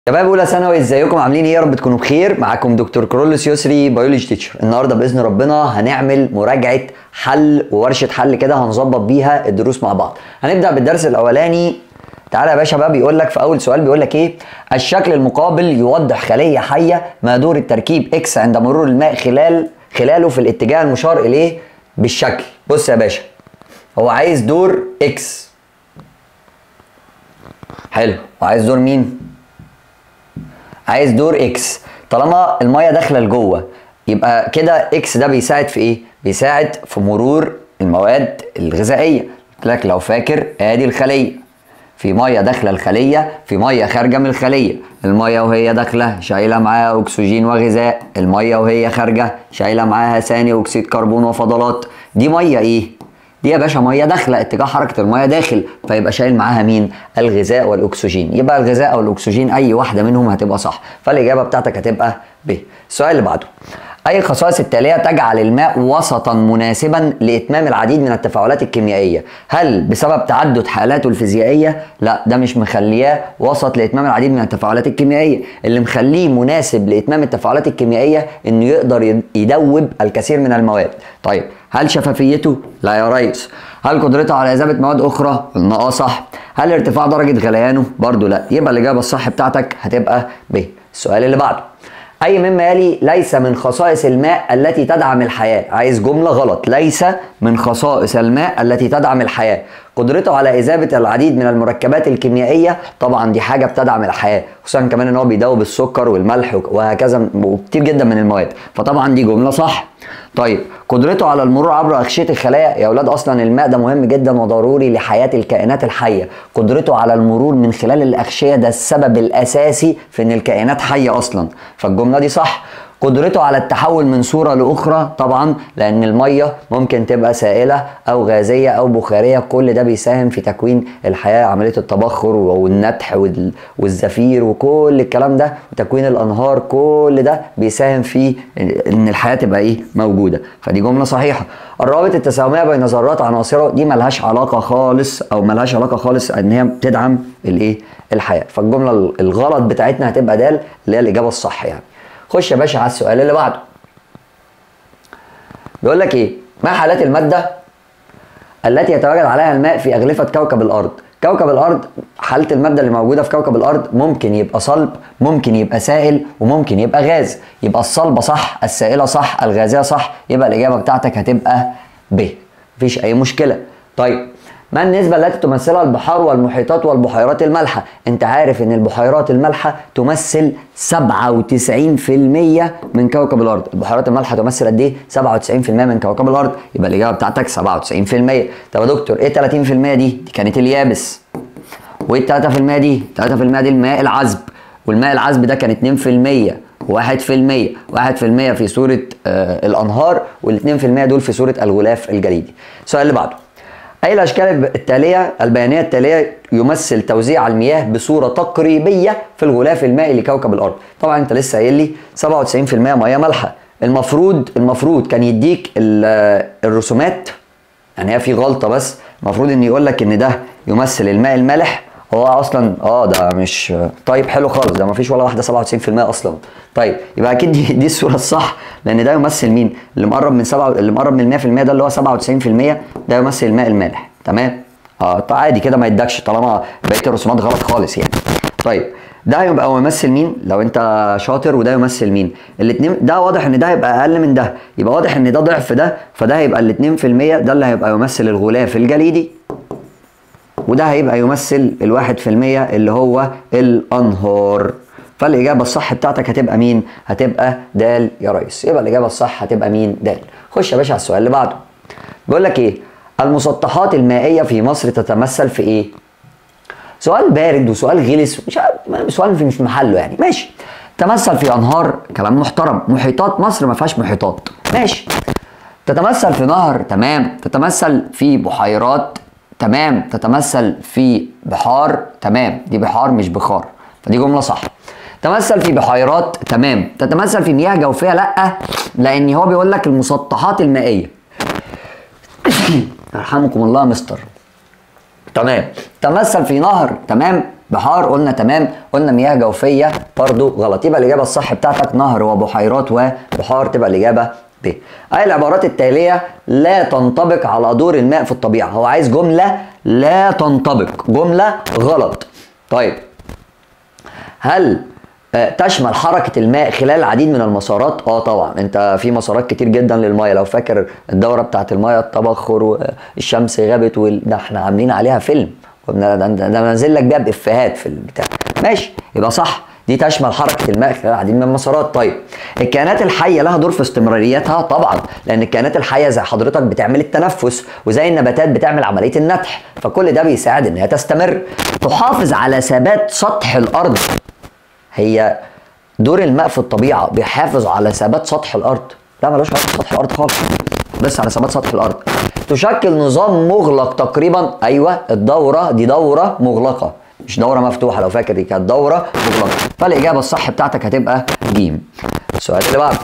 شباب اولى ثانوي ازيكم عاملين ايه يا رب تكونوا بخير معاكم دكتور كرولوس يسري بيولوجي تيتشر النهارده باذن ربنا هنعمل مراجعه حل وورشه حل كده هنظبط بيها الدروس مع بعض هنبدا بالدرس الاولاني تعالى يا باشا بقى بيقول لك في اول سؤال بيقول لك ايه الشكل المقابل يوضح خليه حيه ما دور التركيب اكس عند مرور الماء خلال خلاله في الاتجاه المشار اليه بالشكل بص يا باشا هو عايز دور اكس حلو وعايز دور مين عايز دور اكس طالما الميه داخله لجوه يبقى كده اكس ده بيساعد في ايه بيساعد في مرور المواد الغذائيه قلت لك لو فاكر ادي الخليه في ميه داخله الخليه في ميه خارجه من الخليه الميه وهي داخله شايله معاها اكسجين وغذاء الميه وهي خارجه شايله معاها ثاني اكسيد كربون وفضلات دي ميه ايه دي يا باشا ميه داخله اتجاه حركه الميه داخل فيبقى شايل معاها مين الغذاء والاكسجين يبقى الغذاء او الاكسجين اي واحده منهم هتبقى صح فالاجابه بتاعتك هتبقى ب السؤال اللي بعده اي الخصائص التاليه تجعل الماء وسطا مناسبا لاتمام العديد من التفاعلات الكيميائيه هل بسبب تعدد حالاته الفيزيائيه لا ده مش مخلياه وسط لاتمام العديد من التفاعلات الكيميائيه اللي مخليه مناسب لاتمام التفاعلات الكيميائيه انه يقدر يدوب الكثير من المواد طيب هل شفافيته لا يا ريس هل قدرته على اذابه مواد اخرى قلنا اه صح هل ارتفاع درجه غليانه برضو لا يبقى الاجابه الصح بتاعتك هتبقى ب السؤال اللي بعده أي مما يلي ليس من خصائص الماء التي تدعم الحياة عايز جملة غلط ليس من خصائص الماء التي تدعم الحياة قدرته على إذابة العديد من المركبات الكيميائية طبعا دي حاجة بتدعم الحياة خصوصا كمان ان هو بيدوب السكر والملح وهكذا وكتير جدا من المواد فطبعا دي جملة صح طيب قدرته على المرور عبر أغشية الخلايا يا أولاد أصلا الماء ده مهم جدا وضروري لحياة الكائنات الحية قدرته على المرور من خلال الأغشية ده السبب الأساسي في إن الكائنات حية أصلا فالجملة دي صح قدرته على التحول من صورة لأخرى طبعا لأن المية ممكن تبقى سائلة أو غازية أو بخارية كل ده بيساهم في تكوين الحياة عملية التبخر والنتح والزفير وكل الكلام ده وتكوين الأنهار كل ده بيساهم في إن الحياة تبقى إيه موجودة فدي جملة صحيحة الروابط التساهمية بين ذرات عناصره دي ملهاش علاقة خالص أو ملهاش علاقة خالص إن هي بتدعم الإيه الحياة فالجملة الغلط بتاعتنا هتبقى دال اللي هي الإجابة الصح يعني خش يا باشا على السؤال اللي بعده بيقول لك ايه ما حالات الماده التي يتواجد عليها الماء في اغلفه كوكب الارض كوكب الارض حاله الماده اللي موجوده في كوكب الارض ممكن يبقى صلب ممكن يبقى سائل وممكن يبقى غاز يبقى الصلبه صح السائله صح الغازيه صح يبقى الاجابه بتاعتك هتبقى ب مفيش اي مشكله طيب ما النسبة التي تمثلها البحار والمحيطات والبحيرات المالحة؟ أنت عارف إن البحيرات المالحة تمثل 97% من كوكب الأرض، البحيرات المالحة تمثل قد إيه؟ 97% من كوكب الأرض، يبقى الإجابة بتاعتك 97%. طب يا دكتور إيه 30% دي؟ دي كانت اليابس. وإيه 3% دي؟ 3% دي الماء العذب، والماء العذب ده كان 2%. واحد في المية واحد في المية في صورة آه الأنهار والاتنين في المية دول في صورة الغلاف الجليدي السؤال اللي بعده أي الأشكال التالية البيانية التالية يمثل توزيع المياه بصورة تقريبية في الغلاف المائي لكوكب الأرض طبعا أنت لسه قايل لي 97% مياه مالحة المفروض المفروض كان يديك الرسومات يعني هي في غلطة بس المفروض إن يقول لك إن ده يمثل الماء المالح هو اصلا اه ده مش طيب حلو خالص ده ما فيش ولا واحده 97% اصلا طيب يبقى اكيد دي, دي الصوره الصح لان ده يمثل مين اللي مقرب من سبعة اللي مقرب من 100% ده اللي هو 97% ده يمثل الماء المالح تمام اه طيب عادي كده ما يدكش طالما بقيه الرسومات غلط خالص يعني طيب ده هيبقى يمثل مين لو انت شاطر وده يمثل مين الاثنين ده واضح ان ده هيبقى اقل من ده يبقى واضح ان ده ضعف ده فده هيبقى ال 2% ده اللي هيبقى يمثل الغلاف الجليدي وده هيبقى يمثل الواحد في المية اللي هو الأنهار فالإجابة الصح بتاعتك هتبقى مين؟ هتبقى دال يا ريس يبقى الإجابة الصح هتبقى مين؟ دال خش يا باشا على السؤال اللي بعده بيقول لك إيه؟ المسطحات المائية في مصر تتمثل في إيه؟ سؤال بارد وسؤال غلس مش سؤال مش محله يعني ماشي تمثل في أنهار كلام محترم محيطات مصر ما فيهاش محيطات ماشي تتمثل في نهر تمام تتمثل في بحيرات تمام تتمثل في بحار تمام دي بحار مش بخار فدي جمله صح تمثل في بحيرات تمام تتمثل في مياه جوفيه لا لان هو بيقول لك المسطحات المائيه يرحمكم الله يا مستر تمام تمثل في نهر تمام بحار قلنا تمام قلنا مياه جوفيه برضو غلط يبقى الاجابه الصح بتاعتك نهر وبحيرات وبحار تبقى الاجابه ب اي العبارات التاليه لا تنطبق على دور الماء في الطبيعه هو عايز جمله لا تنطبق جمله غلط طيب هل آه، تشمل حركة الماء خلال العديد من المسارات اه طبعا انت في مسارات كتير جدا للمية لو فاكر الدورة بتاعت المية التبخر والشمس غابت وال... ده احنا عاملين عليها فيلم وبن- ده ده- ده نازل لك بيها بافيهات في البتاع ماشي يبقى صح دي تشمل حركة الماء خلال العديد من المسارات طيب الكائنات الحية لها دور في استمراريتها طبعا لأن الكائنات الحية زي حضرتك بتعمل التنفس وزي النباتات بتعمل عملية النتح فكل ده بيساعد إنها تستمر تحافظ على ثبات سطح الأرض هي دور الماء في الطبيعه بيحافظ على ثبات سطح الارض لا ملوش علاقه بسطح الارض خالص بس على ثبات سطح الارض تشكل نظام مغلق تقريبا ايوه الدوره دي دوره مغلقه مش دوره مفتوحه لو فاكر دي كانت دوره مغلقه فالاجابه الصح بتاعتك هتبقى ج السؤال اللي بعده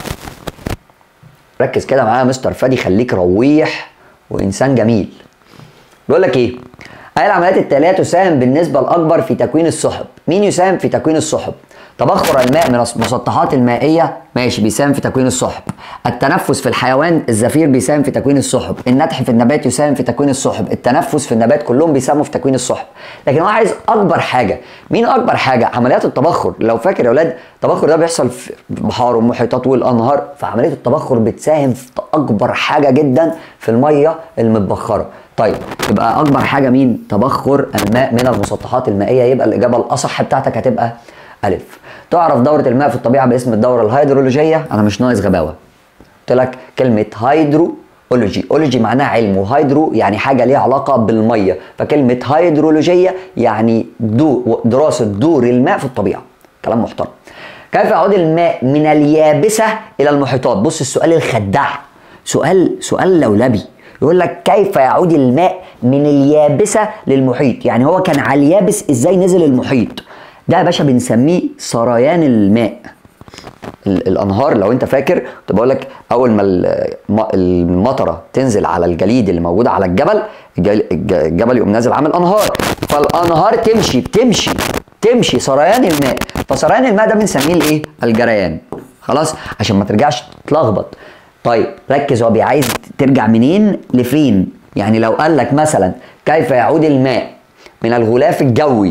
ركز كده معايا يا مستر فادي خليك رويح وانسان جميل بيقول لك ايه أي العمليات التالية تساهم بالنسبة الأكبر في تكوين السحب مين يساهم في تكوين السحب تبخر الماء من المسطحات المائية ماشي بيساهم في تكوين السحب التنفس في الحيوان الزفير بيساهم في تكوين السحب النتح في النبات يساهم في تكوين السحب التنفس في النبات كلهم بيساهموا في تكوين السحب لكن هو عايز أكبر حاجة مين أكبر حاجة عمليات التبخر لو فاكر يا أولاد التبخر ده بيحصل في البحار والمحيطات والأنهار فعملية التبخر بتساهم في أكبر حاجة جدا في المية المتبخرة طيب يبقى اكبر حاجه مين تبخر الماء من المسطحات المائيه يبقى الاجابه الاصح بتاعتك هتبقى الف تعرف دوره الماء في الطبيعه باسم الدوره الهيدرولوجيه انا مش ناقص غباوه قلت لك كلمه هيدرو اولوجي اولوجي معناها علم وهيدرو يعني حاجه ليها علاقه بالميه فكلمه هيدرولوجيه يعني دو دراسه دور الماء في الطبيعه كلام محترم كيف يعود الماء من اليابسه الى المحيطات بص السؤال الخداع سؤال سؤال لولبي يقول لك كيف يعود الماء من اليابسه للمحيط يعني هو كان على اليابس ازاي نزل المحيط ده يا باشا بنسميه سريان الماء ال- الانهار لو انت فاكر كنت بقول لك اول ما ال- م- المطره تنزل على الجليد اللي موجود على الجبل الجل- الج- الجبل يقوم نازل عامل انهار فالانهار تمشي بتمشي تمشي سريان الماء فسريان الماء ده بنسميه الايه الجريان خلاص عشان ما ترجعش تتلخبط طيب ركز هو عايز ترجع منين لفين يعني لو قال لك مثلا كيف يعود الماء من الغلاف الجوي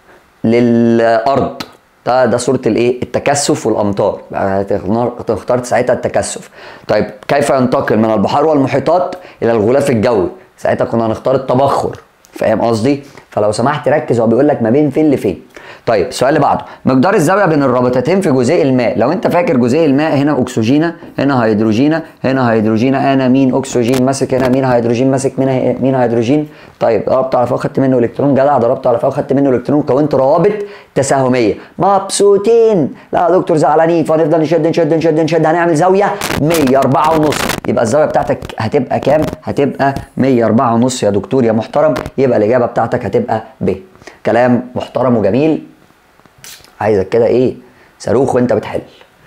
للارض ده ده صوره الايه التكثف والامطار بقى هتختار تختار ساعتها التكثف طيب كيف ينتقل من البحار والمحيطات الى الغلاف الجوي ساعتها كنا هنختار التبخر فاهم قصدي فلو سمحت ركز هو بيقول لك ما بين فين لفين طيب السؤال اللي بعده مقدار الزاويه بين الرابطتين في جزيء الماء لو انت فاكر جزيء الماء هنا اكسجينه هنا هيدروجينه هنا هيدروجينه انا مين اكسجين ماسك هنا مين هيدروجين ماسك مين مين هيدروجين طيب ضربته على فوق خدت منه الكترون جدع ضربته على فوق خدت منه الكترون كونت روابط تساهميه مبسوطين لا يا دكتور زعلانين فهنفضل نشد نشد نشد نشد هنعمل زاويه 104 ونص يبقى الزاويه بتاعتك هتبقى كام هتبقى 104 ونص يا دكتور يا محترم يبقى الاجابه بتاعتك هتبقى ب كلام محترم وجميل عايزك كده ايه صاروخ وانت بتحل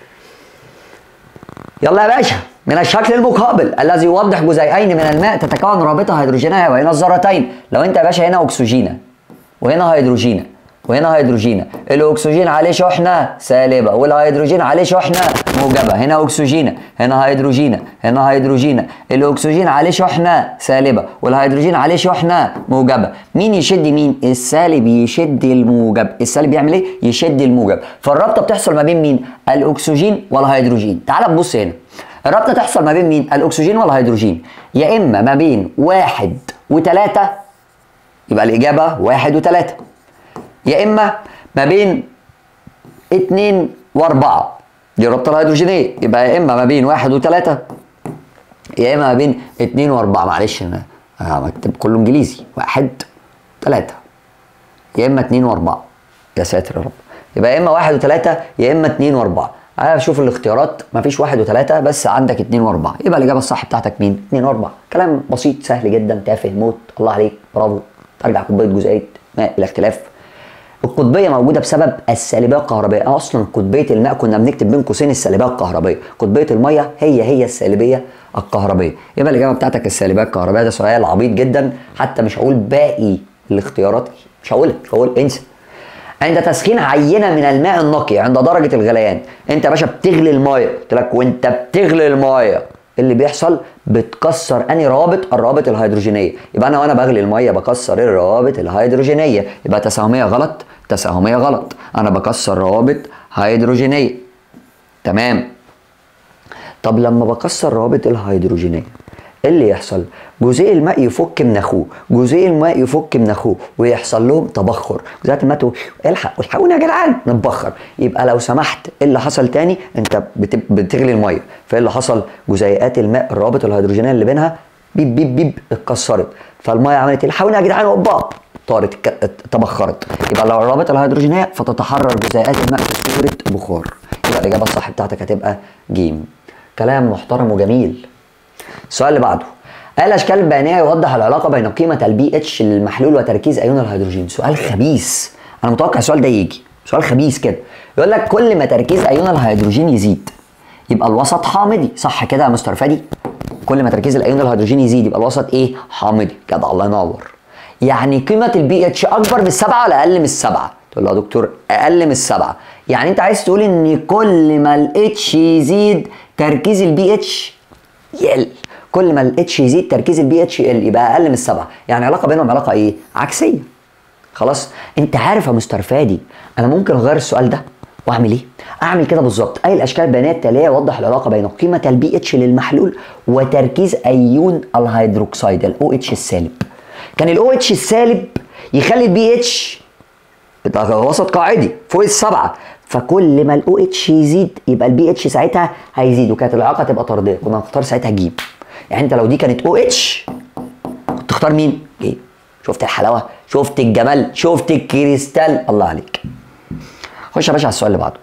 يلا يا باشا من الشكل المقابل الذي يوضح جزيئين من الماء تتكون رابطه هيدروجينيه بين الذرتين لو انت يا باشا هنا اكسجينه وهنا هيدروجينه وهنا هيدروجينه الاكسجين عليه شحنه سالبه والهيدروجين عليه شحنه موجبه هنا اكسجينه هنا هيدروجينه هنا هيدروجينه الاكسجين عليه شحنه سالبه والهيدروجين عليه شحنه موجبه مين يشد مين السالب يشد الموجب السالب يعمل ايه يشد الموجب فالرابطه بتحصل ما بين مين الاكسجين والهيدروجين تعال نبص هنا الرابطه تحصل ما بين مين الاكسجين والهيدروجين يا اما ما بين واحد وثلاثة يبقى الاجابه واحد وثلاثة يا اما ما بين اتنين واربعة دي الرابطة الهيدروجينية يبقى يا اما ما بين واحد وثلاثة يا اما ما بين اتنين واربعة معلش انا أنا مكتب كله انجليزي واحد ثلاثة يا اما اتنين واربعة يا ساتر يا رب يبقى يا اما واحد وثلاثة يا اما اتنين واربعة انا اشوف الاختيارات مفيش واحد وثلاثة بس عندك اتنين واربعة يبقى الاجابة الصح بتاعتك مين؟ اتنين واربعة كلام بسيط سهل جدا تافه موت الله عليك برافو ترجع كوباية جزيئة ماء الى اختلاف القطبيه موجوده بسبب السالبيه الكهربائيه أنا اصلا قطبيه الماء كنا بنكتب بين قوسين السالبيه الكهربائيه قطبيه الميه هي هي السالبيه الكهربائيه يبقى الاجابه بتاعتك السالبيه الكهربائيه ده سؤال عبيط جدا حتى مش هقول باقي الاختيارات مش هقولها مش هقول انسى عند تسخين عينه من الماء النقي عند درجه الغليان انت يا باشا بتغلي المايه قلت لك وانت بتغلي المايه اللي بيحصل بتكسر اني روابط الروابط الهيدروجينيه يبقى انا وانا بغلي الميه بكسر الروابط الهيدروجينيه يبقى تساهميه غلط تساهميه غلط انا بكسر روابط هيدروجينيه تمام طب لما بكسر روابط الهيدروجينيه ايه اللي يحصل؟ جزيء الماء يفك من اخوه، جزيء الماء يفك من اخوه ويحصل لهم تبخر، جزيئات الماء تقول الحق الحقونا يا جدعان نتبخر، يبقى لو سمحت ايه اللي حصل تاني؟ انت بت- بتغلي الميه، فايه اللي حصل؟ جزيئات الماء الروابط الهيدروجينيه اللي بينها بيب بيب بيب اتكسرت، فالميه عملت ايه؟ الحقونا يا جدعان اوبا طارت ك- تبخرت، يبقى لو الروابط الهيدروجينيه فتتحرر جزيئات الماء في صوره بخار، يبقى الاجابه الصح بتاعتك هتبقى جيم. كلام محترم وجميل. السؤال اللي بعده الاشكال البيانيه يوضح العلاقه بين قيمه البي اتش للمحلول وتركيز ايون الهيدروجين سؤال خبيث انا متوقع السؤال ده يجي سؤال خبيث كده يقول لك كل ما تركيز ايون الهيدروجين يزيد يبقى الوسط حامضي صح كده يا مستر فادي كل ما تركيز الايون الهيدروجين يزيد يبقى الوسط ايه حامضي كده الله ينور يعني قيمه البي اتش اكبر من السبعه ولا اقل من السبعه تقول له يا دكتور اقل من السبعه يعني انت عايز تقول ان كل ما الاتش يزيد تركيز البي اتش يقل كل ما الاتش يزيد تركيز البي اتش يقل يبقى اقل من السبعه يعني علاقه بينهم علاقه ايه عكسيه خلاص انت عارف يا مستر فادي انا ممكن اغير السؤال ده واعمل ايه اعمل كده بالظبط اي الاشكال البيانيه التاليه يوضح العلاقه بين قيمه البي اتش للمحلول وتركيز ايون الهيدروكسيد الاو اتش السالب كان الاو اتش السالب يخلي البي اتش ده وسط قاعدي فوق السبعه فكل ما الاو اتش يزيد يبقى البي اتش ساعتها هيزيد وكانت العلاقه تبقى طرديه كنا هنختار ساعتها جيم يعني انت لو دي كانت او اتش كنت تختار مين؟ ايه؟ شفت الحلاوه؟ شفت الجمال؟ شفت الكريستال؟ الله عليك. خش يا باشا على السؤال اللي بعده.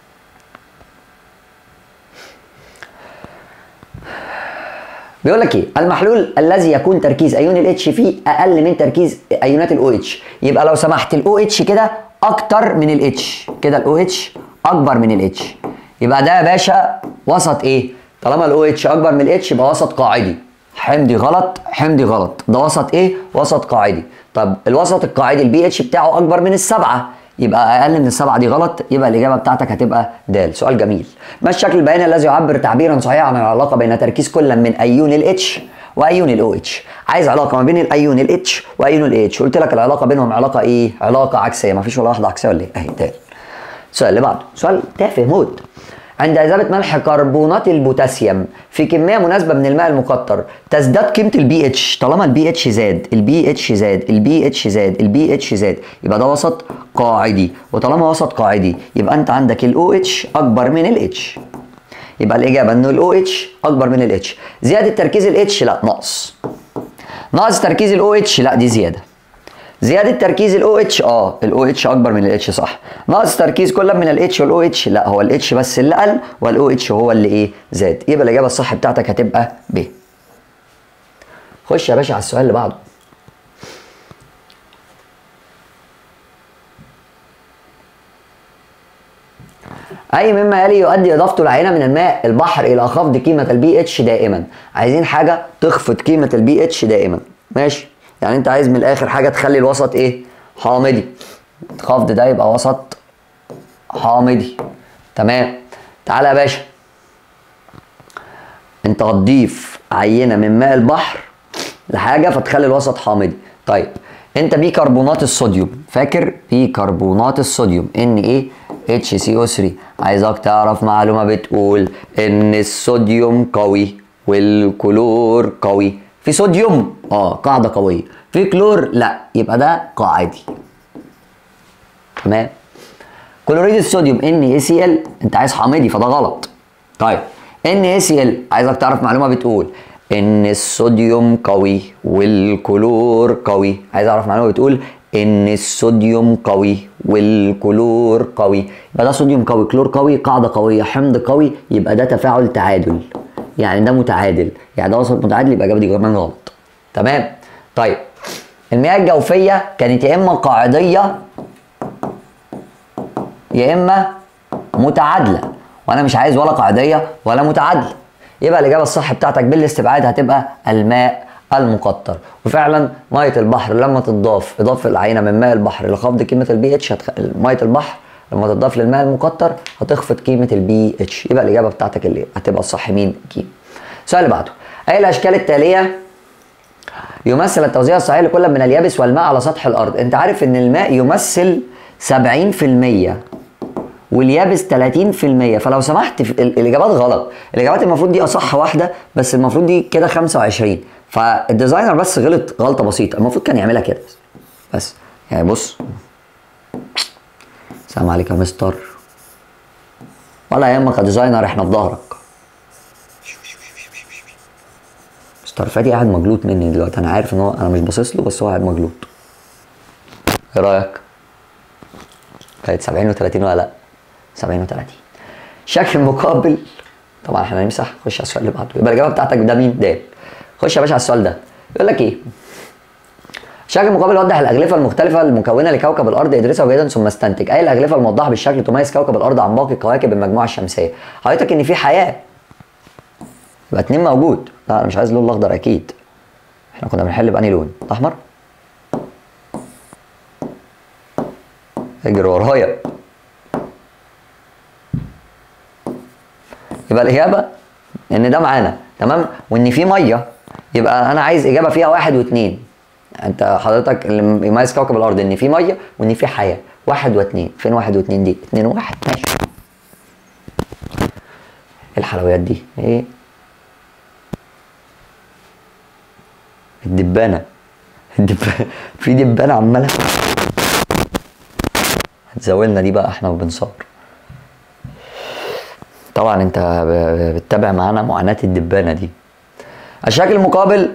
بيقول لك ايه؟ المحلول الذي يكون تركيز ايون الاتش فيه اقل من تركيز ايونات الاو اتش، يبقى لو سمحت الاو اتش كده اكتر من الاتش، كده الاو اتش اكبر من الاتش. يبقى ده يا باشا وسط ايه؟ طالما الاو اتش اكبر من الاتش يبقى وسط قاعدي. حمضي غلط، حمضي غلط، ده وسط ايه؟ وسط قاعدي. طب الوسط القاعدي البي اتش بتاعه اكبر من السبعه، يبقى اقل من السبعه دي غلط يبقى الاجابه بتاعتك هتبقى د سؤال جميل ما الشكل البياني الذي يعبر تعبيرا صحيحا عن العلاقه بين تركيز كل من ايون الاتش وايون الاو اتش عايز علاقه ما بين الايون الاتش وايون الاتش قلت لك العلاقه بينهم علاقه ايه علاقه عكسيه ما فيش ولا واحده عكسيه ولا ايه اهي د السؤال اللي بعده سؤال تافه موت عند إذابة ملح كربونات البوتاسيوم في كمية مناسبة من الماء المقطر تزداد قيمة البي اتش طالما البي اتش زاد البي اتش زاد البي اتش زاد البي اتش زاد يبقى ده وسط قاعدي وطالما وسط قاعدي يبقى انت عندك الاو اتش اكبر من الاتش يبقى الاجابه انه الاو اتش اكبر من الاتش زياده تركيز الاتش لا نقص ناقص تركيز الاو اتش لا دي زياده زياده تركيز الاو اتش اه الاو اتش اكبر من الاتش صح ناقص تركيز كل من الاتش والاو اتش لا هو الاتش بس اللي قل والاو اتش هو اللي ايه زاد يبقى الاجابه الصح بتاعتك هتبقى ب خش يا باشا على السؤال اللي بعده اي مما يلي يؤدي اضافته العينه من الماء البحر الى خفض قيمه البي اتش دائما عايزين حاجه تخفض قيمه البي اتش دائما ماشي يعني انت عايز من الاخر حاجه تخلي الوسط ايه حامضي الخفض ده يبقى وسط حامضي تمام تعالى يا باشا انت هتضيف عينه من ماء البحر لحاجه فتخلي الوسط حامضي طيب انت بيكربونات الصوديوم فاكر بيكربونات الصوديوم ان ايه اتش سي او 3 عايزك تعرف معلومه بتقول ان الصوديوم قوي والكلور قوي في صوديوم اه قاعده قويه في كلور لا يبقى ده قاعدي تمام كلوريد الصوديوم ان اي سي ال انت عايز حامضي فده غلط طيب ان اي سي ال عايزك تعرف معلومه بتقول ان الصوديوم قوي والكلور قوي عايز اعرف معلومه بتقول ان الصوديوم قوي والكلور قوي يبقى ده صوديوم قوي كلور قوي قاعده قويه حمض قوي يبقى ده تفاعل تعادل يعني ده متعادل يعني ده وسط متعادل يبقى الاجابه دي كمان غلط تمام طيب المياه الجوفيه كانت يا اما قاعديه يا اما متعادله وانا مش عايز ولا قاعديه ولا متعادله يبقى الاجابه الصح بتاعتك بالاستبعاد هتبقى الماء المقطر وفعلا ميه البحر لما تضاف اضافه العينه من ماء البحر لخفض قيمه البي اتش هتخ... ميه البحر لما تضاف للماء المقطر هتخفض قيمه البي اتش يبقى الاجابه بتاعتك اللي هتبقى الصح مين ج السؤال اللي بعده اي الاشكال التاليه يمثل التوزيع الصحيح لكل من اليابس والماء على سطح الارض انت عارف ان الماء يمثل 70% واليابس 30% فلو سمحت في ال- الاجابات غلط الاجابات المفروض دي اصح واحده بس المفروض دي كده 25 فالديزاينر بس غلط غلطه بسيطه المفروض كان يعملها كده بس يعني بص السلام عليكم يا مستر ولا يهمك يا ديزاينر احنا في ظهرك مستر فادي قاعد مجلوط مني دلوقتي انا عارف ان هو انا مش باصص له بس هو قاعد مجلوط ايه رايك كانت 70 و30 ولا لا 70 و30 شكل مقابل طبعا احنا هنمسح خش على السؤال اللي بعده يبقى الاجابه بتاعتك ده مين د خش يا باشا على السؤال ده يقول لك ايه الشكل المقابل يوضح الاغلفه المختلفه المكونه لكوكب الارض ادرسها جيدا ثم استنتج اي الاغلفه الموضحه بالشكل تميز كوكب الارض عن باقي كواكب المجموعه الشمسيه حضرتك ان في حياه يبقى اتنين موجود لا انا مش عايز اللون الاخضر اكيد احنا كنا بنحل بأنهي لون الاحمر اجري ورايا يبقى الاجابه ان ده معانا تمام وان في ميه يبقى انا عايز اجابه فيها واحد واثنين انت حضرتك اللي يميز كوكب الارض ان في ميه وان في حياه واحد واثنين فين واحد واثنين دي اثنين وواحد ماشي إيه الحلويات دي ايه الدبانه الدبانه في دبانه عماله هتزاولنا دي بقى احنا وبنصور طبعا انت ب- ب- بتتابع معانا معاناه الدبانه دي الشكل المقابل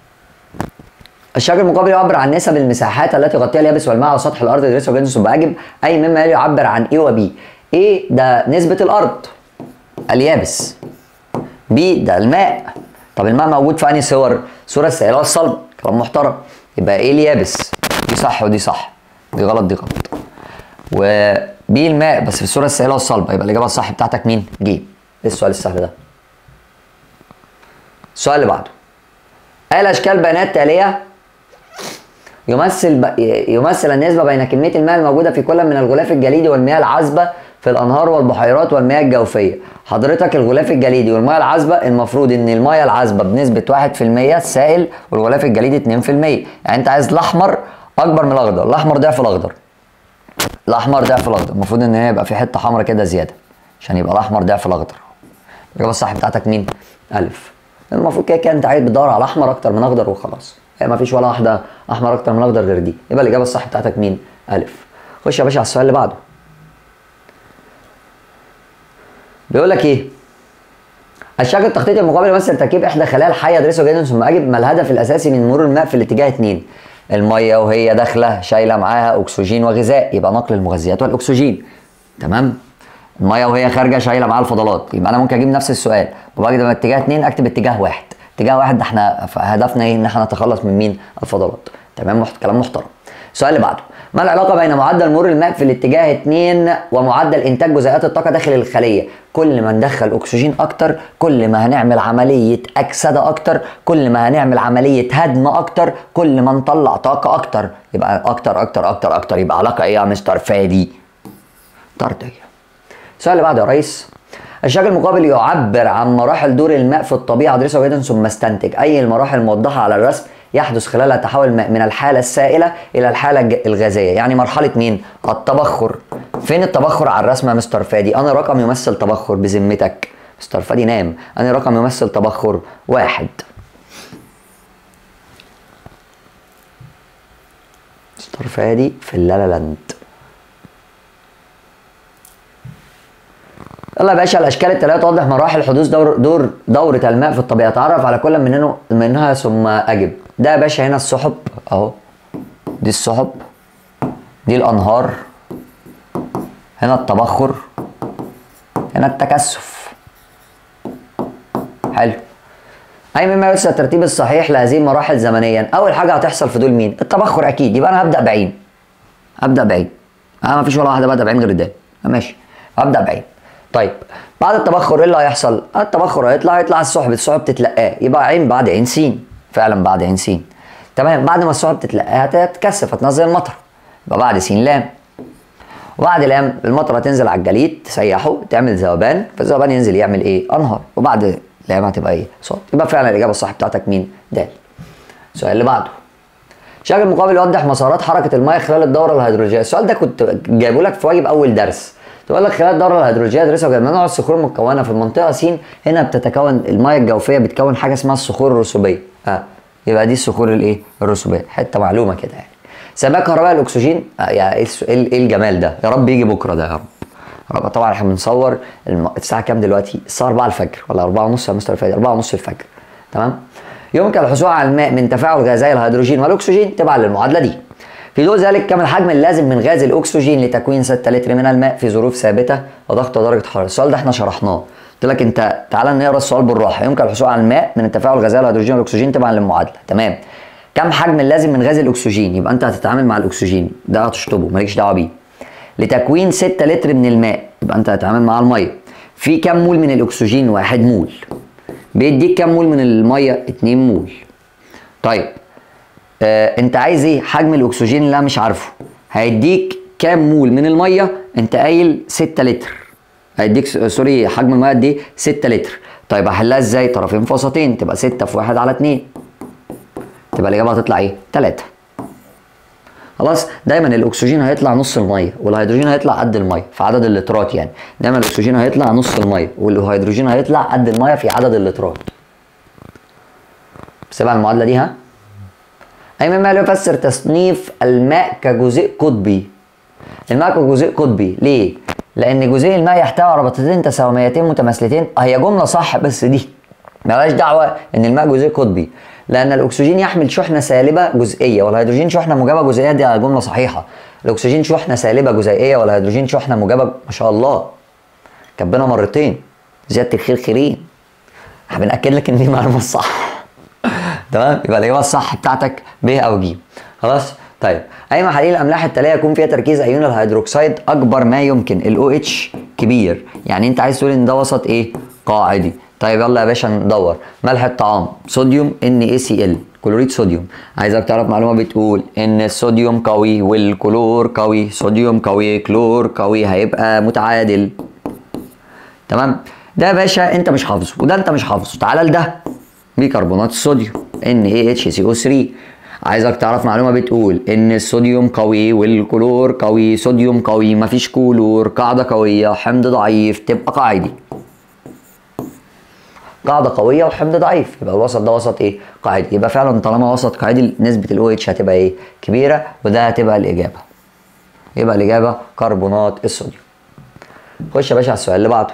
الشكل المقابل يعبر عن نسب المساحات التي يغطيها اليابس والماء على سطح الارض يدرسه جنس ثم اجب اي مما يلي يعبر عن ايه وبي ايه ده نسبه الارض اليابس بي ده الماء طب الماء موجود في انهي صور صوره السائله والصلب كلام محترم يبقى ايه اليابس دي صح ودي صح دي غلط دي غلط وبي الماء بس في الصوره السائله والصلبه يبقى الاجابه الصح بتاعتك مين ج ايه السؤال السهل ده السؤال اللي بعده اي الاشكال بيانات تاليه يمثل ب... يمثل النسبه بين كميه الماء الموجوده في كل من الغلاف الجليدي والمياه العذبه في الانهار والبحيرات والمياه الجوفيه حضرتك الغلاف الجليدي والمياه العذبه المفروض ان المياه العذبه بنسبه 1% سائل والغلاف الجليدي 2% يعني انت عايز الاحمر اكبر من الاخضر الاحمر ضعف الاخضر الاحمر ضعف الاخضر المفروض ان هي يبقى في حته حمراء كده زياده عشان يبقى الاحمر ضعف الاخضر الاجابه الصح بتاعتك مين الف المفروض كده كده انت عايز بتدور على احمر اكتر من اخضر وخلاص يعني ما فيش ولا واحده احمر اكتر من اخضر غير دي يبقى الاجابه الصح بتاعتك مين الف خش يا باشا على السؤال اللي بعده بيقول لك ايه الشكل التخطيطي المقابل يمثل تركيب احدى خلايا الحيه ادرسه جيدا ثم اجب ما الهدف الاساسي من مرور الماء في الاتجاه اتنين الميه وهي داخله شايله معاها اكسجين وغذاء يبقى نقل المغذيات والاكسجين تمام الميه وهي خارجه شايله معاها الفضلات يبقى انا ممكن اجيب نفس السؤال وبعد ما اتجاه اتنين اكتب اتجاه واحد اتجاه واحد ده احنا ف- هدفنا ايه ان احنا نتخلص من مين الفضلات تمام محت... كلام محترم السؤال اللي بعده ما العلاقه بين معدل مرور الماء في الاتجاه 2 ومعدل انتاج جزيئات الطاقه داخل الخليه كل ما ندخل اكسجين اكتر كل ما هنعمل عمليه اكسده اكتر كل ما هنعمل عمليه هدم اكتر كل ما نطلع طاقه اكتر يبقى اكتر اكتر اكتر اكتر يبقى علاقه ايه يا مستر فادي طرديه السؤال اللي بعده يا ريس الشكل المقابل يعبر عن مراحل دور الماء في الطبيعه ادرسه جيدا ثم استنتج اي المراحل الموضحه على الرسم يحدث خلالها تحول الماء من الحاله السائله الى الحاله الج- الغازيه يعني مرحله مين التبخر فين التبخر على الرسم يا مستر فادي انا رقم يمثل تبخر بذمتك مستر فادي نام انا رقم يمثل تبخر واحد مستر فادي في اللالا لاند يلا يا باشا الاشكال الثلاثه توضح مراحل حدوث دور دور دوره الماء في الطبيعه تعرف على كل منه منها ثم اجب ده يا باشا هنا السحب اهو دي السحب دي الانهار هنا التبخر هنا التكثف حلو اي مما يرسل الترتيب الصحيح لهذه المراحل زمنيا اول حاجه هتحصل في دول مين التبخر اكيد يبقى انا هبدا بعين هبدا بعين انا ما فيش ولا واحده ببدا بعين غير ده ماشي هبدا بعين طيب بعد التبخر ايه اللي هيحصل التبخر هيطلع هيطلع السحب السحب تتلقاه يبقى عين بعد عين سين فعلا بعد عين س تمام بعد ما السحب تتلقاها هتتكثف هتنزل المطر يبقى بعد س لام وبعد لام المطر هتنزل على الجليد تسيحه تعمل ذوبان فالذوبان ينزل يعمل ايه؟ انهار وبعد لام هتبقى ايه؟ صوت يبقى فعلا الاجابه الصح بتاعتك مين؟ د السؤال اللي بعده شكل مقابل يوضح مسارات حركه الماء خلال الدوره الهيدرولوجيه السؤال ده كنت جايبه لك في واجب اول درس تقول لك خلال الدوره الهيدرولوجيه ادرسها وجدنا نوع الصخور المكونه في المنطقه س هنا بتتكون الماء الجوفيه بتكون حاجه اسمها الصخور الرسوبيه اه يبقى دي الصخور الايه الرسوبيه حته معلومه كده يعني سباك كهرباء الاكسجين آه يعني ايه الس- ايه إيه الجمال ده يا رب يجي بكره ده يا رب رب طبعا احنا بنصور الم... الساعه كام دلوقتي الساعه 4 الفجر ولا 4 ونص يا مستر فادي 4 ونص الفجر تمام يمكن الحصول على الماء من تفاعل غازي الهيدروجين والاكسجين تبعا للمعادله دي في ضوء ذلك كم الحجم اللازم من غاز الاكسجين لتكوين 6 لتر من الماء في ظروف ثابته وضغط ودرجه حراره السؤال ده احنا شرحناه قلت لك انت تعالى نقرا السؤال بالراحه يمكن الحصول على الماء من التفاعل غازي الهيدروجين والاكسجين تبعا للمعادله تمام كم حجم اللازم من غاز الاكسجين يبقى انت هتتعامل مع الاكسجين ده هتشطبه مالكش دعوه بيه لتكوين 6 لتر من الماء يبقى انت هتتعامل مع الميه في كم مول من الاكسجين واحد مول بيديك كم مول من الميه 2 مول طيب آه انت عايز ايه حجم الاكسجين اللي انا مش عارفه هيديك كام مول من الميه انت قايل 6 لتر هيديك س- سوري حجم الميه قد ايه 6 لتر طيب احلها ازاي طرفين في وسطين تبقى 6 في 1 على 2 تبقى الاجابه هتطلع ايه 3 خلاص دايما الاكسجين هيطلع نص الميه والهيدروجين هيطلع قد الميه في عدد اللترات يعني دايما الاكسجين هيطلع نص الميه والهيدروجين هيطلع قد الميه في عدد اللترات سيبها المعادله دي ها أي مما لا يفسر تصنيف الماء كجزيء قطبي الماء كجزيء قطبي ليه؟ لأن جزيء الماء يحتوي على رابطتين تساهميتين متماثلتين هي جملة صح بس دي ملهاش دعوة إن الماء جزيء قطبي لأن الأكسجين يحمل شحنة سالبة جزئية والهيدروجين شحنة موجبة جزئية دي جملة صحيحة الأكسجين شحنة سالبة جزيئية والهيدروجين شحنة موجبة ما شاء الله كبنا مرتين زيادة الخير خيرين احنا بنأكد لك إن دي معلومة صح تمام يبقى الاجابه الصح بتاعتك ب او ج خلاص طيب اي محاليل الاملاح التاليه يكون فيها تركيز ايون الهيدروكسيد اكبر ما يمكن الاو اتش كبير يعني انت عايز تقول ان ده وسط ايه قاعدي طيب يلا يا باشا ندور ملح الطعام صوديوم ان اي سي ال كلوريد صوديوم عايزك تعرف معلومه بتقول ان الصوديوم قوي والكلور قوي صوديوم قوي كلور قوي هيبقى متعادل تمام ده يا باشا انت مش حافظه وده انت مش حافظه تعالى لده بيكربونات الصوديوم NaHCO3 عايزك تعرف معلومه بتقول ان الصوديوم قوي والكلور قوي صوديوم قوي مفيش كلور قاعده قويه حمض ضعيف تبقى قاعدي قاعده قويه وحمض ضعيف يبقى الوسط ده وسط ايه قاعدي يبقى فعلا طالما وسط قاعدي نسبه الاو اتش هتبقى ايه كبيره وده هتبقى الاجابه يبقى الاجابه كربونات الصوديوم خش يا باشا على السؤال اللي بعده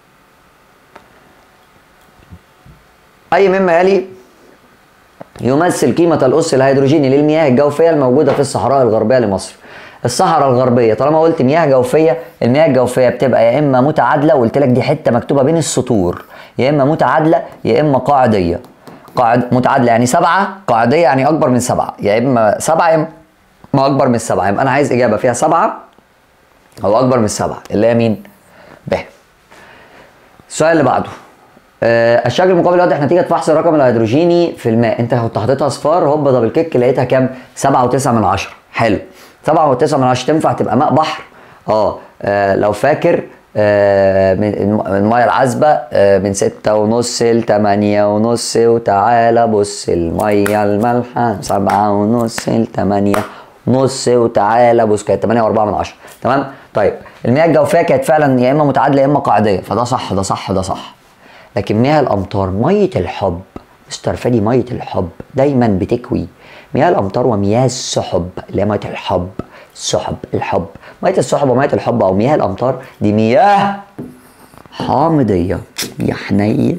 أي مما يلي يمثل قيمة الأس الهيدروجيني للمياه الجوفية الموجودة في الصحراء الغربية لمصر. الصحراء الغربية طالما قلت مياه جوفية المياه الجوفية بتبقى يا إما متعادلة وقلت لك دي حتة مكتوبة بين السطور يا إما متعادلة يا إما قاعدية. قاعد متعادلة يعني سبعة قاعدية يعني أكبر من سبعة يا إما سبعة يا إما أكبر من سبعة يبقى أنا عايز إجابة فيها سبعة أو أكبر من سبعة اللي هي مين؟ ب. السؤال اللي بعده آه، الشكل المقابل يوضح نتيجة فحص الرقم الهيدروجيني في الماء انت كنت حاططها اصفار هوب دبل كيك لقيتها كام 7.9 من عشرة حلو 7.9 من عشرة تنفع تبقى ماء بحر اه, آه لو فاكر آه من الم- المية العذبة آه من ستة ونص لتمانية ونص وتعالى بص المية المالحة سبعة ونص لتمانية نص وتعالى بص كانت 8 و4 من عشرة تمام طيب المياه الجوفية كانت فعلا يا اما متعادلة يا اما قاعدية فده صح ده صح ده صح لكن مياه الامطار ميه الحب مستر فادي ميه الحب دايما بتكوي مياه الامطار ومياه السحب اللي هي ميه الحب السحب الحب ميه السحب وميه الحب او مياه الامطار دي مياه حامضيه يا حنين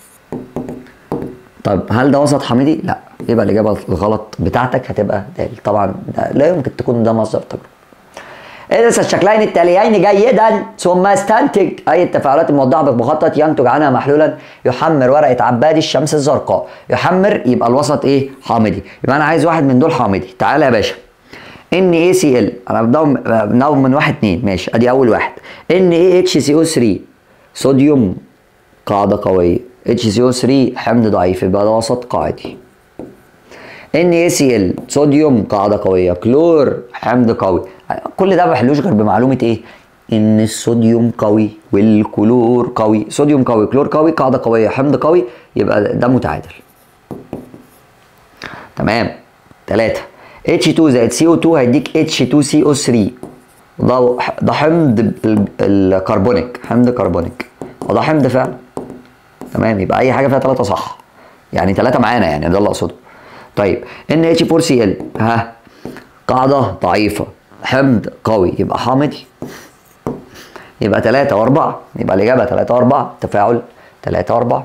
طب هل ده وسط حامضي؟ لا يبقى الاجابه الغلط بتاعتك هتبقى د طبعا ده لا يمكن تكون ده مصدر تجربه ادرس الشكلين التاليين جيدا ثم استنتج اي التفاعلات الموضحه بمخطط ينتج عنها محلولا يحمر ورقه عباد الشمس الزرقاء يحمر يبقى الوسط ايه حامضي يبقى انا عايز واحد من دول حامضي تعالى يا باشا ان اي سي ال انا بداهم بداهم من واحد اتنين ماشي ادي اول واحد ان اي اتش سي او 3 صوديوم قاعده قويه اتش سي او 3 حمض ضعيف يبقى ده وسط قاعدي NaCl صوديوم قاعده قويه كلور حمض قوي كل ده ما بحلوش غير بمعلومه ايه ان الصوديوم قوي والكلور قوي صوديوم قوي كلور قوي قاعده قويه حمض قوي يبقى ده متعادل تمام ثلاثة H2 زائد CO2 هيديك H2CO3 ده ده حمض ال- الكربونيك حمض كربونيك وده حمض فعلا تمام يبقى اي حاجه فيها ثلاثه صح يعني ثلاثه معانا يعني ده اللي اقصده طيب NH4Cl ها قاعده ضعيفه حمض قوي يبقى حامضي يبقى ثلاثة وأربعة يبقى الإجابة ثلاثة وأربعة تفاعل ثلاثة وأربعة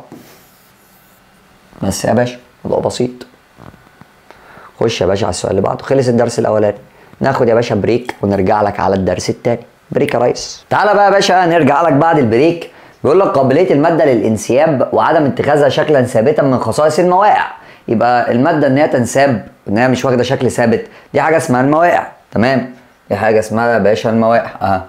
بس يا باشا موضوع بسيط خش يا باشا على السؤال اللي بعده خلص الدرس الأولاني ناخد يا باشا بريك ونرجع لك على الدرس الثاني بريك يا ريس تعالى بقى يا باشا نرجع لك بعد البريك بيقول لك قابلية المادة للانسياب وعدم اتخاذها شكلا ثابتا من خصائص المواقع يبقى المادة ان هي تنساب ان هي مش واخدة شكل ثابت دي حاجة اسمها المواقع تمام دي حاجة اسمها يا باشا المواقع اه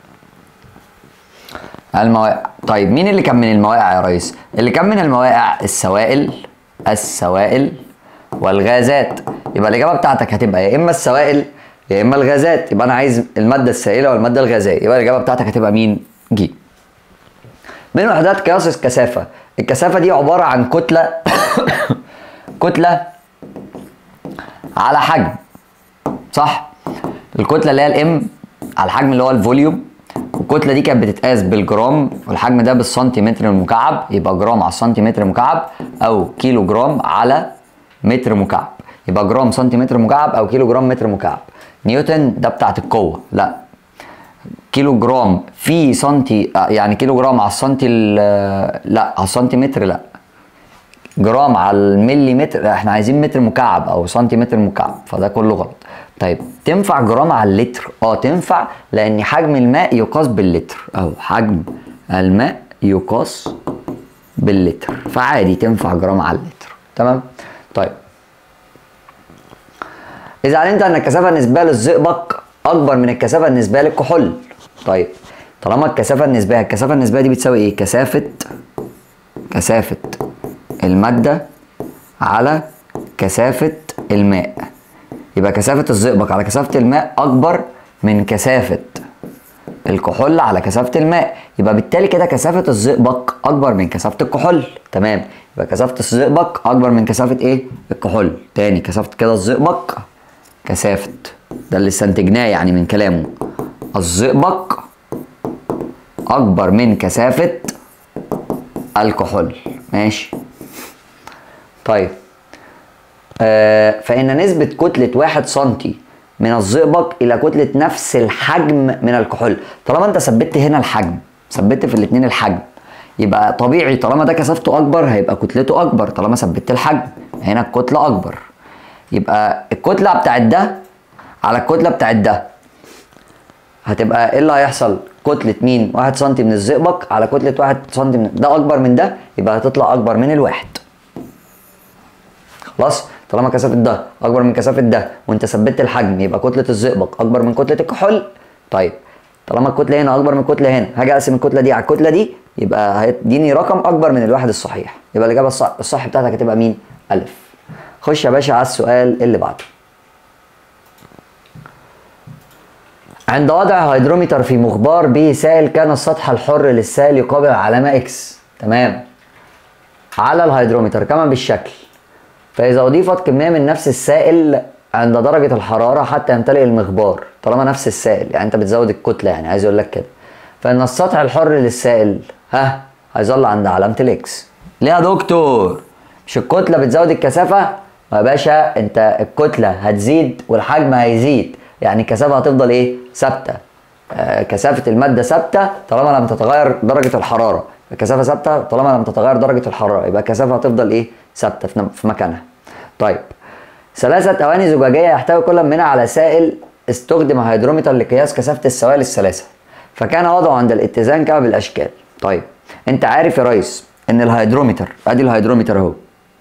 المواقع طيب مين اللي كان من المواقع يا ريس اللي كان من المواقع السوائل السوائل والغازات يبقى الاجابه بتاعتك هتبقى يا اما السوائل يا اما الغازات يبقى انا عايز الماده السائله والماده الغازيه يبقى الاجابه بتاعتك هتبقى مين جي من وحدات قياس الكثافه الكثافه دي عباره عن كتله كتله على حجم صح الكتله اللي هي الام على الحجم اللي هو الفوليوم والكتله دي كانت بتتقاس بالجرام والحجم ده بالسنتيمتر المكعب يبقى جرام على السنتيمتر المكعب او كيلو جرام على متر مكعب يبقى جرام سنتيمتر مكعب او كيلو جرام متر مكعب نيوتن ده بتاعت القوه لا كيلو جرام في سنتي آه، يعني كيلو جرام على السنتي ال- لا على السنتيمتر لا جرام على المليمتر لا، احنا عايزين متر مكعب او سنتيمتر مكعب فده كله غلط طيب تنفع جرام على اللتر اه تنفع لان حجم الماء يقاس باللتر او حجم الماء يقاس باللتر فعادي تنفع جرام على اللتر تمام طيب اذا علمت ان الكثافه النسبيه للزئبق اكبر من الكثافه النسبيه للكحول طيب طالما الكثافه النسبيه الكثافه النسبيه دي بتساوي ايه كثافه كثافه الماده على كثافه الماء يبقى كثافه الزئبق على كثافه الماء اكبر من كثافه الكحول على كثافه الماء يبقى بالتالي كده كثافه الزئبق اكبر من كثافه الكحول تمام يبقى كثافه الزئبق اكبر من كثافه ايه الكحول تاني كثافه كده الزئبق كثافه ده اللي استنتجناه يعني من كلامه الزئبق اكبر من كثافه الكحول ماشي طيب آه فإن نسبة كتلة واحد سنتي من الزئبق إلى كتلة نفس الحجم من الكحول طالما أنت ثبت هنا الحجم ثبت في الاتنين الحجم يبقى طبيعي طالما ده كثافته أكبر هيبقى كتلته أكبر طالما ثبت الحجم هنا الكتلة أكبر يبقى الكتلة بتاعت ده على الكتلة بتاعت ده هتبقى ايه اللي هيحصل؟ كتلة مين؟ واحد سنتي من الزئبق على كتلة واحد سنتي من ده أكبر من ده يبقى هتطلع أكبر من الواحد. خلاص؟ طالما كثافة ده أكبر من كثافة ده وأنت ثبت الحجم يبقى كتلة الزئبق أكبر من كتلة الكحول. طيب طالما الكتلة هنا أكبر من الكتلة هنا هاجي أقسم الكتلة دي على الكتلة دي يبقى هيديني رقم أكبر من الواحد الصحيح. يبقى الإجابة الصح, الصح بتاعتك هتبقى مين؟ ألف. خش يا باشا على السؤال اللي بعده. عند وضع هيدرومتر في مخبار به سائل كان السطح الحر للسائل يقابل علامة اكس تمام على الهيدرومتر كما بالشكل فإذا أضيفت كمية من نفس السائل عند درجة الحرارة حتى يمتلئ المخبار طالما نفس السائل يعني أنت بتزود الكتلة يعني عايز أقول لك كده فإن السطح الحر للسائل ها هيظل عند علامة الإكس ليه يا دكتور؟ مش الكتلة بتزود الكثافة؟ يا باشا أنت الكتلة هتزيد والحجم هيزيد يعني الكثافة هتفضل إيه؟ ثابتة آه، كثافة المادة ثابتة طالما لم تتغير درجة الحرارة الكثافة ثابتة طالما لم تتغير درجة الحرارة يبقى الكثافة هتفضل إيه؟ ثابتة في في مكانها طيب ثلاثة أواني زجاجية يحتوي كل منها على سائل استخدم هيدرومتر لقياس كثافة السوائل الثلاثة فكان وضعه عند الاتزان كما بالأشكال طيب أنت عارف يا ريس إن الهيدرومتر أدي الهيدرومتر أهو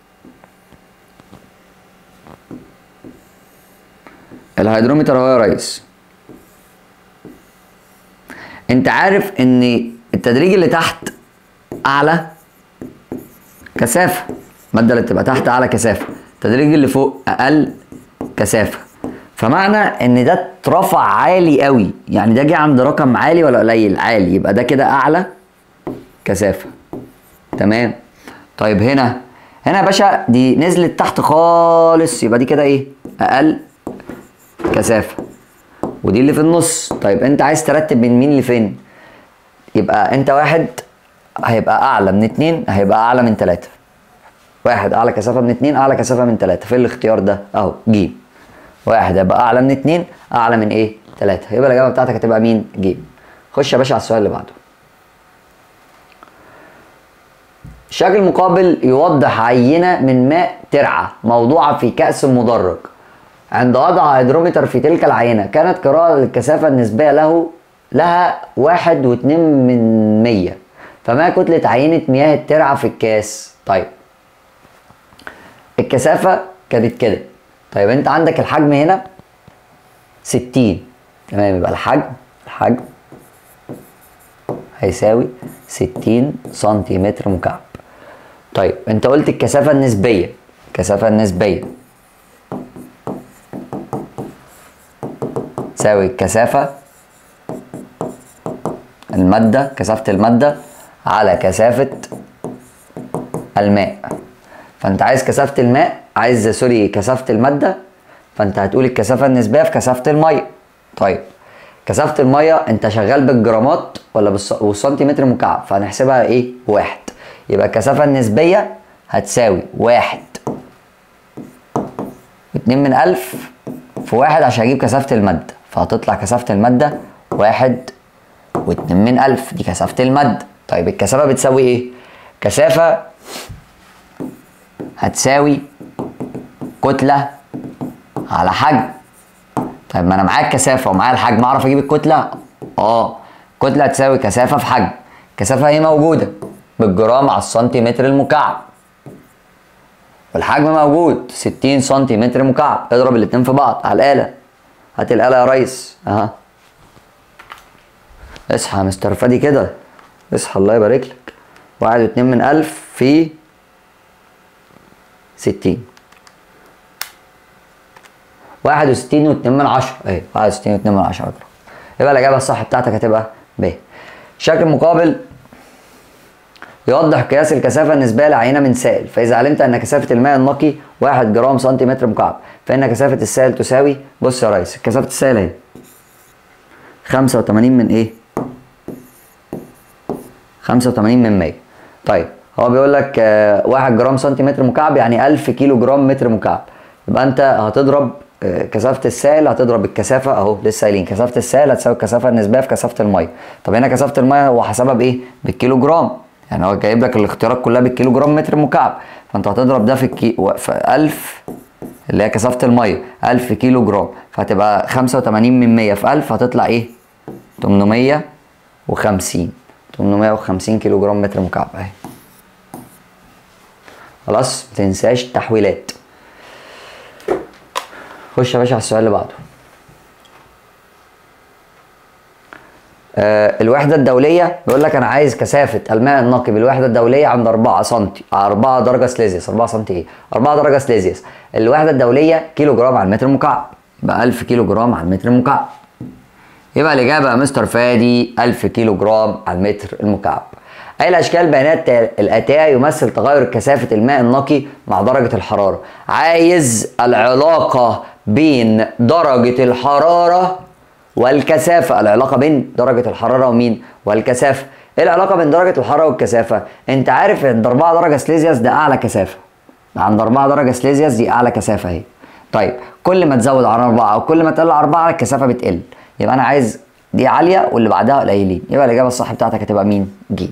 الهيدرومتر اهو يا ريس انت عارف ان التدريج اللي تحت اعلى كثافه الماده اللي بتبقى تحت اعلى كثافه التدريج اللي فوق اقل كثافه فمعنى ان ده اترفع عالي قوي يعني ده جه عند رقم عالي ولا قليل عالي يبقى ده كده اعلى كثافه تمام طيب هنا هنا يا باشا دي نزلت تحت خالص يبقى دي كده ايه اقل كثافه ودي اللي في النص طيب انت عايز ترتب من مين لفين يبقى انت واحد هيبقى اعلى من اتنين هيبقى اعلى من تلاته واحد اعلى كثافه من اتنين اعلى كثافه من تلاته في الاختيار ده اهو ج واحد هيبقى اعلى من اتنين اعلى من ايه تلاته يبقى الاجابه بتاعتك هتبقى مين ج خش يا باشا على السؤال اللي بعده الشكل المقابل يوضح عينة من ماء ترعة موضوعة في كأس مدرج عند وضع هيدرومتر في تلك العينة كانت قراءة الكثافة النسبية له لها واحد واتنين من مية فما كتلة عينة مياه الترعة في الكاس طيب الكثافة كانت كده طيب انت عندك الحجم هنا ستين تمام يبقى الحجم الحجم هيساوي ستين سنتيمتر مكعب طيب انت قلت الكثافة النسبية الكثافة النسبية تساوي الكثافة المادة كثافة المادة على كثافة الماء فانت عايز كثافة الماء عايز سوري كثافة المادة فانت هتقول الكثافة النسبية في كثافة المية طيب كثافة المية انت شغال بالجرامات ولا بالس- بالسنتيمتر مكعب فهنحسبها ايه واحد يبقى الكثافة النسبية هتساوي واحد واتنين من ألف في واحد عشان أجيب كثافة المادة فهتطلع كثافة المادة واحد واتنين من ألف دي كثافة المادة طيب الكثافة بتساوي إيه؟ كثافة هتساوي كتلة على حجم طيب ما أنا معايا الكثافة ومعايا الحجم أعرف أجيب الكتلة؟ آه كتلة هتساوي كثافة في حجم الكثافة هي موجودة بالجرام على السنتيمتر المكعب والحجم موجود 60 سنتيمتر مكعب اضرب الاتنين في بعض على الآلة هات الآلة يا ريس اها اصحى يا مستر فادي كده اصحى الله يبارك لك واحد واتنين من ألف في ستين واحد وستين واتنين من عشرة اهي واحد وستين واتنين من عشرة جرام يبقى الإجابة الصح بتاعتك هتبقى ب الشكل المقابل يوضح قياس الكثافة النسبية لعينة من سائل فإذا علمت أن كثافة الماء النقي 1 جرام سنتيمتر مكعب فإن كثافة السائل تساوي بص يا ريس كثافة السائل أهي 85 من إيه؟ 85 من 100 طيب هو بيقول لك 1 جرام سنتيمتر مكعب يعني 1000 كيلو جرام متر مكعب يبقى أنت هتضرب آه، كثافة السائل هتضرب الكثافة أهو لسه قايلين كثافة السائل هتساوي الكثافة النسبية في كثافة المية طب هنا كثافة المية هو حسبها بإيه؟ بالكيلو جرام يعني هو جايب لك الاختيارات كلها بالكيلو جرام متر مكعب فانت هتضرب ده في الكي في 1000 اللي هي كثافه الميه 1000 كيلو جرام فهتبقى 85 من 100 في 1000 هتطلع ايه 850 850 كيلو جرام متر مكعب اهي خلاص ما تنساش التحويلات خش يا باشا على السؤال اللي بعده آه، الوحدة الدولية بيقول لك أنا عايز كثافة الماء النقي بالوحدة الدولية عند 4 سم 4 درجة سليزيوس 4 سم إيه؟ 4 درجة سليزيوس الوحدة الدولية كيلو جرام على المتر مكعب يبقى 1000 كيلو جرام على المتر مكعب يبقى الإجابة يا مستر فادي 1000 كيلو جرام على المتر المكعب أي الأشكال البيانات الآتية يمثل تغير كثافة الماء النقي مع درجة الحرارة عايز العلاقة بين درجة الحرارة والكثافة العلاقة بين درجة الحرارة ومين والكثافة ايه العلاقة بين درجة الحرارة والكثافة انت عارف عند 4 درجة سليزيوس ده اعلى كثافة عند 4 درجة سليزيوس دي اعلى كثافة اهي طيب كل ما تزود عن 4 او كل ما تقل عن 4 الكثافة بتقل يبقى انا عايز دي عالية واللي بعدها قليلين يبقى الاجابة الصح بتاعتك هتبقى مين ج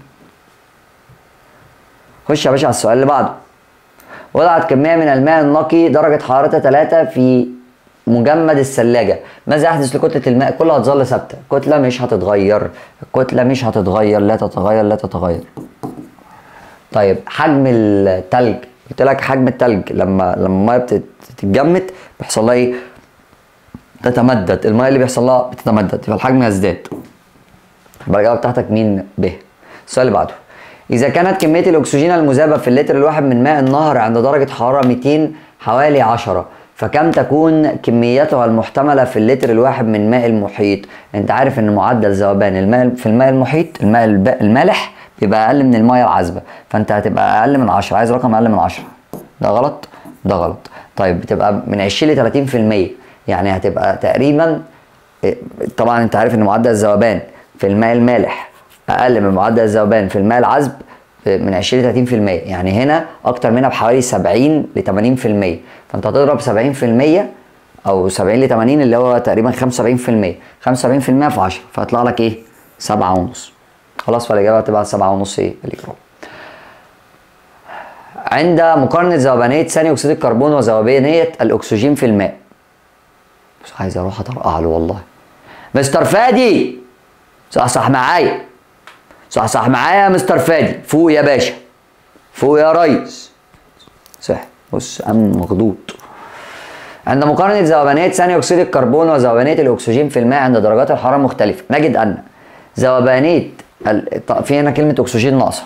خش يا باشا على السؤال اللي بعده وضعت كمية من الماء النقي درجة حرارتها 3 في مجمد الثلاجة ماذا يحدث لكتلة الماء كلها هتظل ثابتة كتلة مش هتتغير الكتلة مش هتتغير لا تتغير لا تتغير طيب حجم التلج قلت لك حجم التلج لما لما الميه بتت- بتتجمد بيحصل لها ايه تتمدد الميه اللي بيحصل لها بتتمدد يبقى الحجم يزداد يبقى الاجابه بتاعتك مين ب السؤال اللي بعده اذا كانت كميه الاكسجين المذابه في اللتر الواحد من ماء النهر عند درجه حراره 200 حوالي 10 فكم تكون كميتها المحتملة في اللتر الواحد من ماء المحيط انت عارف ان معدل ذوبان الماء في الماء المحيط الماء الب- المالح بيبقى اقل من المايه العذبة فانت هتبقى اقل من 10 عايز رقم اقل من 10 ده غلط ده غلط طيب بتبقى من 20 ل 30% يعني هتبقى تقريبا إيه، طبعا انت عارف ان معدل الذوبان في الماء المالح اقل من معدل الذوبان في الماء العذب من 20 ل 30% يعني هنا اكتر منها بحوالي 70 ل 80% فانت هتضرب 70% او 70 ل 80 اللي هو تقريبا 75% 75% في 10 فهيطلع لك ايه 7 ونص خلاص فالاجابه هتبقى 7 ونص ايه الاجابه عند مقارنة ذوبانية ثاني أكسيد الكربون وذوبانية الأكسجين في الماء بس عايز أروح أطرقع له والله مستر فادي صحصح معايا صحصح معايا يا مستر فادي فوق يا باشا فوق يا ريس صح بص قام مخضوط عند مقارنة ذوبانية ثاني أكسيد الكربون وذوبانية الأكسجين في الماء عند درجات الحرارة مختلفة نجد أن ذوبانية ال- ط- في هنا كلمة أكسجين ناقصة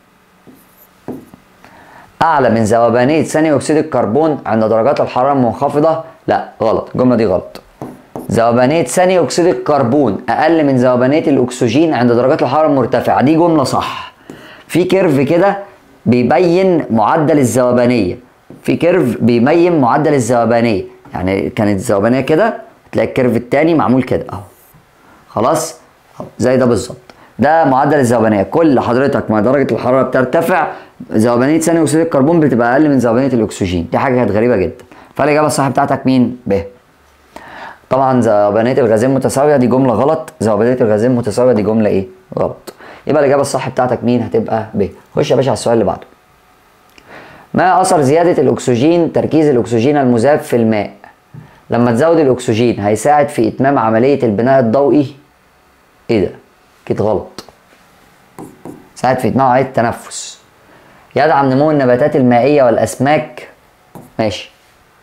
أعلى من ذوبانية ثاني أكسيد الكربون عند درجات الحرارة المنخفضة لا غلط الجملة دي غلط ذوبانية ثاني أكسيد الكربون أقل من ذوبانية الأكسجين عند درجات الحرارة المرتفعة دي جملة صح في كيرف كده بيبين معدل الذوبانية في كيرف بيبين معدل الذوبانية يعني كانت الذوبانية كده تلاقي الكيرف التاني معمول كده أهو خلاص أهو، زي ده بالظبط ده معدل الذوبانيه كل حضرتك ما درجه الحراره بترتفع ذوبانيه ثاني اكسيد الكربون بتبقى اقل من ذوبانيه الاكسجين دي حاجه كانت غريبه جدا فالاجابه الصح بتاعتك مين ب طبعا ذوبانيه الغازين متساويه دي جمله غلط ذوبانيه الغازين متساويه دي جمله ايه غلط يبقى الاجابه الصح بتاعتك مين هتبقى ب خش يا باشا على السؤال اللي بعده ما اثر زياده الاكسجين تركيز الاكسجين المذاب في الماء لما تزود الاكسجين هيساعد في اتمام عمليه البناء الضوئي ايه ده اكيد غلط ساعد في اتمام عمليه التنفس يدعم نمو النباتات المائيه والاسماك ماشي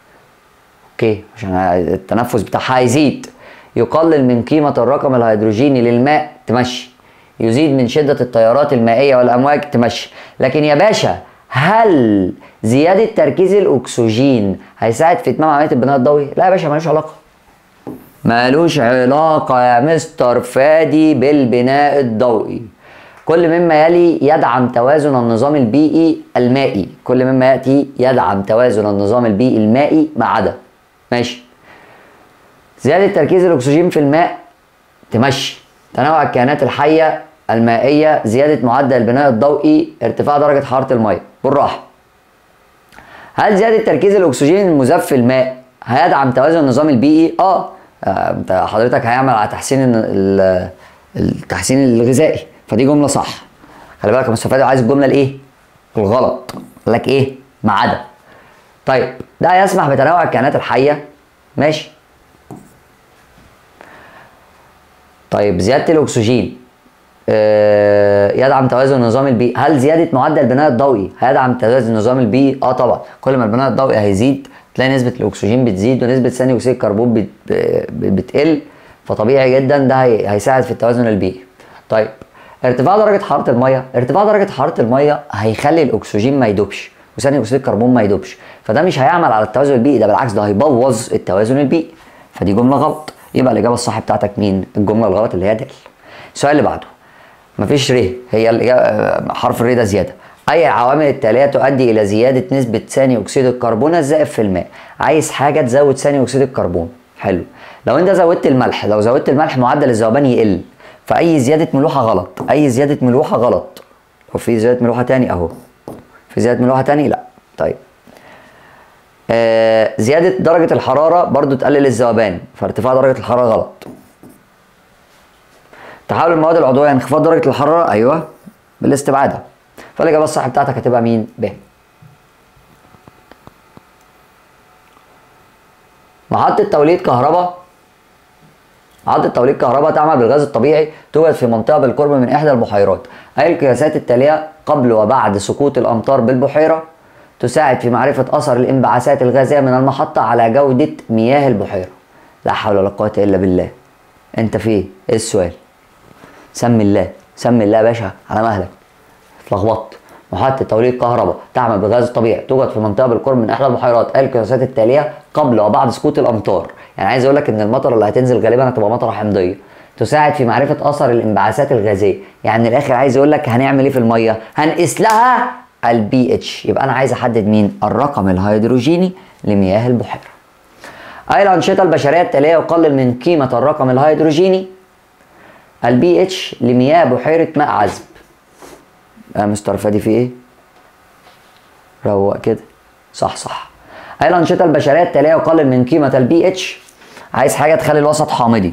اوكي عشان التنفس بتاعها هيزيد يقلل من قيمه الرقم الهيدروجيني للماء تمشي يزيد من شده التيارات المائيه والامواج تمشي لكن يا باشا هل زياده تركيز الاكسجين هيساعد في اتمام عمليه البناء الضوئي لا يا باشا ملوش علاقه مالوش علاقة يا مستر فادي بالبناء الضوئي كل مما يلي يدعم توازن النظام البيئي المائي كل مما يأتي يدعم توازن النظام البيئي المائي ما عدا ماشي زيادة تركيز الأكسجين في الماء تمشي تنوع الكائنات الحية المائية زيادة معدل البناء الضوئي ارتفاع درجة حرارة المية بالراحة هل زيادة تركيز الأكسجين المذاب في الماء هيدعم توازن النظام البيئي؟ اه آه، انت حضرتك هيعمل على تحسين ال- ال- التحسين الغذائي فدي جملة صح خلي بالك يا مستر فادي عايز الجملة الايه؟ الغلط قال لك ايه؟ ما عدا طيب ده يسمح بتنوع الكائنات الحية ماشي طيب زيادة الأكسجين آه، يدعم توازن النظام البيئي هل زيادة معدل البناء الضوئي هيدعم توازن النظام البيئي؟ اه طبعا كل ما البناء الضوئي هيزيد تلاقي نسبة الأكسجين بتزيد ونسبة ثاني أكسيد الكربون بت- ب- بتقل فطبيعي جدا ده هي- هيساعد في التوازن البيئي طيب ارتفاع درجة حرارة المية ارتفاع درجة حرارة المية هيخلي الأكسجين ما يدوبش وثاني أكسيد الكربون ما يدوبش فده مش هيعمل على التوازن البيئي ده بالعكس ده هيبوظ التوازن البيئي فدي جملة غلط يبقى الإجابة الصح بتاعتك مين؟ الجملة الغلط اللي هي د السؤال اللي بعده مفيش ر هي الإجابة- حرف الر ده زياده اي عوامل التاليه تؤدي الى زياده نسبه ثاني اكسيد الكربون الزائد في الماء عايز حاجه تزود ثاني اكسيد الكربون حلو لو انت زودت الملح لو زودت الملح معدل الذوبان يقل فاي زياده ملوحه غلط اي زياده ملوحه غلط وفي زياده ملوحه تاني اهو في زياده ملوحه تاني لا طيب آه زياده درجه الحراره برضو تقلل الذوبان فارتفاع درجه الحراره غلط تحول المواد العضويه انخفاض درجه الحراره ايوه بالاستبعاد فالاجابه الصح بتاعتك هتبقى مين ب محطه توليد كهرباء محطه توليد كهرباء تعمل بالغاز الطبيعي توجد في منطقه بالقرب من احدى البحيرات اي القياسات التاليه قبل وبعد سقوط الامطار بالبحيره تساعد في معرفه اثر الانبعاثات الغازيه من المحطه على جوده مياه البحيره لا حول ولا قوه الا بالله انت في ايه ايه السؤال سمي الله سمي الله يا باشا على مهلك اتلخبطت محطة توليد كهرباء تعمل بغاز طبيعي توجد في منطقة بالقرب من إحدى البحيرات القياسات التالية قبل وبعد سقوط الأمطار يعني عايز أقول لك إن المطر اللي هتنزل غالبا هتبقى مطرة حمضية تساعد في معرفة أثر الانبعاثات الغازية يعني من الآخر عايز أقول لك هنعمل إيه في المية هنقيس لها البي اتش يبقى أنا عايز أحدد مين الرقم الهيدروجيني لمياه البحيرة أي الأنشطة البشرية التالية يقلل من قيمة الرقم الهيدروجيني البي اتش لمياه بحيرة ماء عذب يا مستر فادي في ايه؟ روق كده صح صح اي الانشطه البشريه التاليه يقلل من قيمه البي اتش عايز حاجه تخلي الوسط حامضي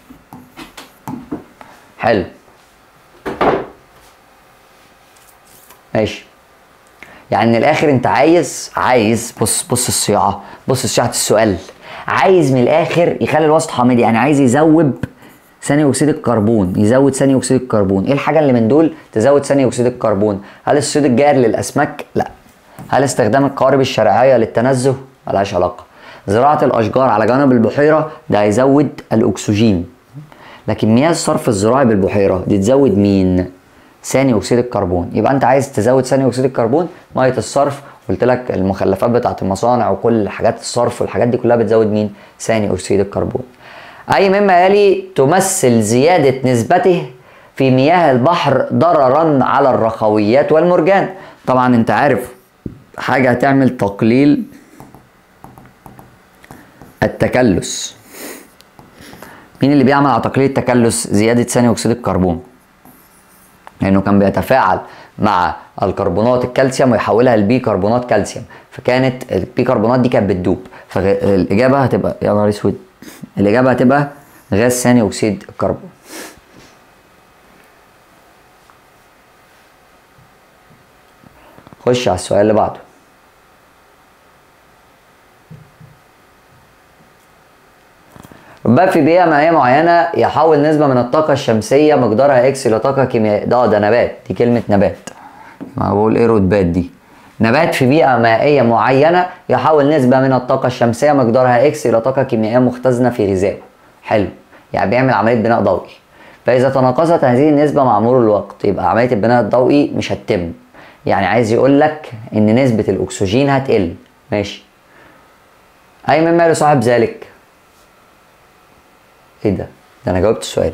حلو ماشي يعني من الاخر انت عايز عايز بص بص الصياعه بص صياعه السؤال عايز من الاخر يخلي الوسط حامضي يعني عايز يذوب ثاني اكسيد الكربون يزود ثاني اكسيد الكربون ايه الحاجه اللي من دول تزود ثاني اكسيد الكربون هل الصيد الجائر للاسماك لا هل استخدام القوارب الشرعيه للتنزه ملهاش علاقه زراعه الاشجار على جانب البحيره ده هيزود الاكسجين لكن مياه الصرف الزراعي بالبحيره دي تزود مين ثاني اكسيد الكربون يبقى انت عايز تزود ثاني اكسيد الكربون ميه الصرف قلت لك المخلفات بتاعه المصانع وكل حاجات الصرف والحاجات دي كلها بتزود مين ثاني اكسيد الكربون أي مما يلي تمثل زيادة نسبته في مياه البحر ضررا على الرخويات والمرجان طبعا انت عارف حاجة هتعمل تقليل التكلس مين اللي بيعمل على تقليل التكلس زيادة ثاني أكسيد الكربون لأنه كان بيتفاعل مع الكربونات الكالسيوم ويحولها لبيكربونات كالسيوم فكانت البيكربونات دي كانت بتدوب فالإجابة هتبقى يا نهار أسود الإجابة هتبقى غاز ثاني أكسيد الكربون خش على السؤال اللي بعده ربما في بيئة مائية معينة يحول نسبة من الطاقة الشمسية مقدارها اكس إلى طاقة كيميائية ده ده نبات دي كلمة نبات ما بقول ايه رتبات دي نبات في بيئة مائية معينة يحول نسبة من الطاقة الشمسية مقدارها اكس إلى طاقة كيميائية مختزنة في غذائه حلو يعني بيعمل عملية بناء ضوئي فإذا تناقصت هذه النسبة مع مرور الوقت يبقى عملية البناء الضوئي مش هتتم يعني عايز يقول لك إن نسبة الأكسجين هتقل ماشي أي مما لصاحب ذلك ايه ده؟ ده انا جاوبت السؤال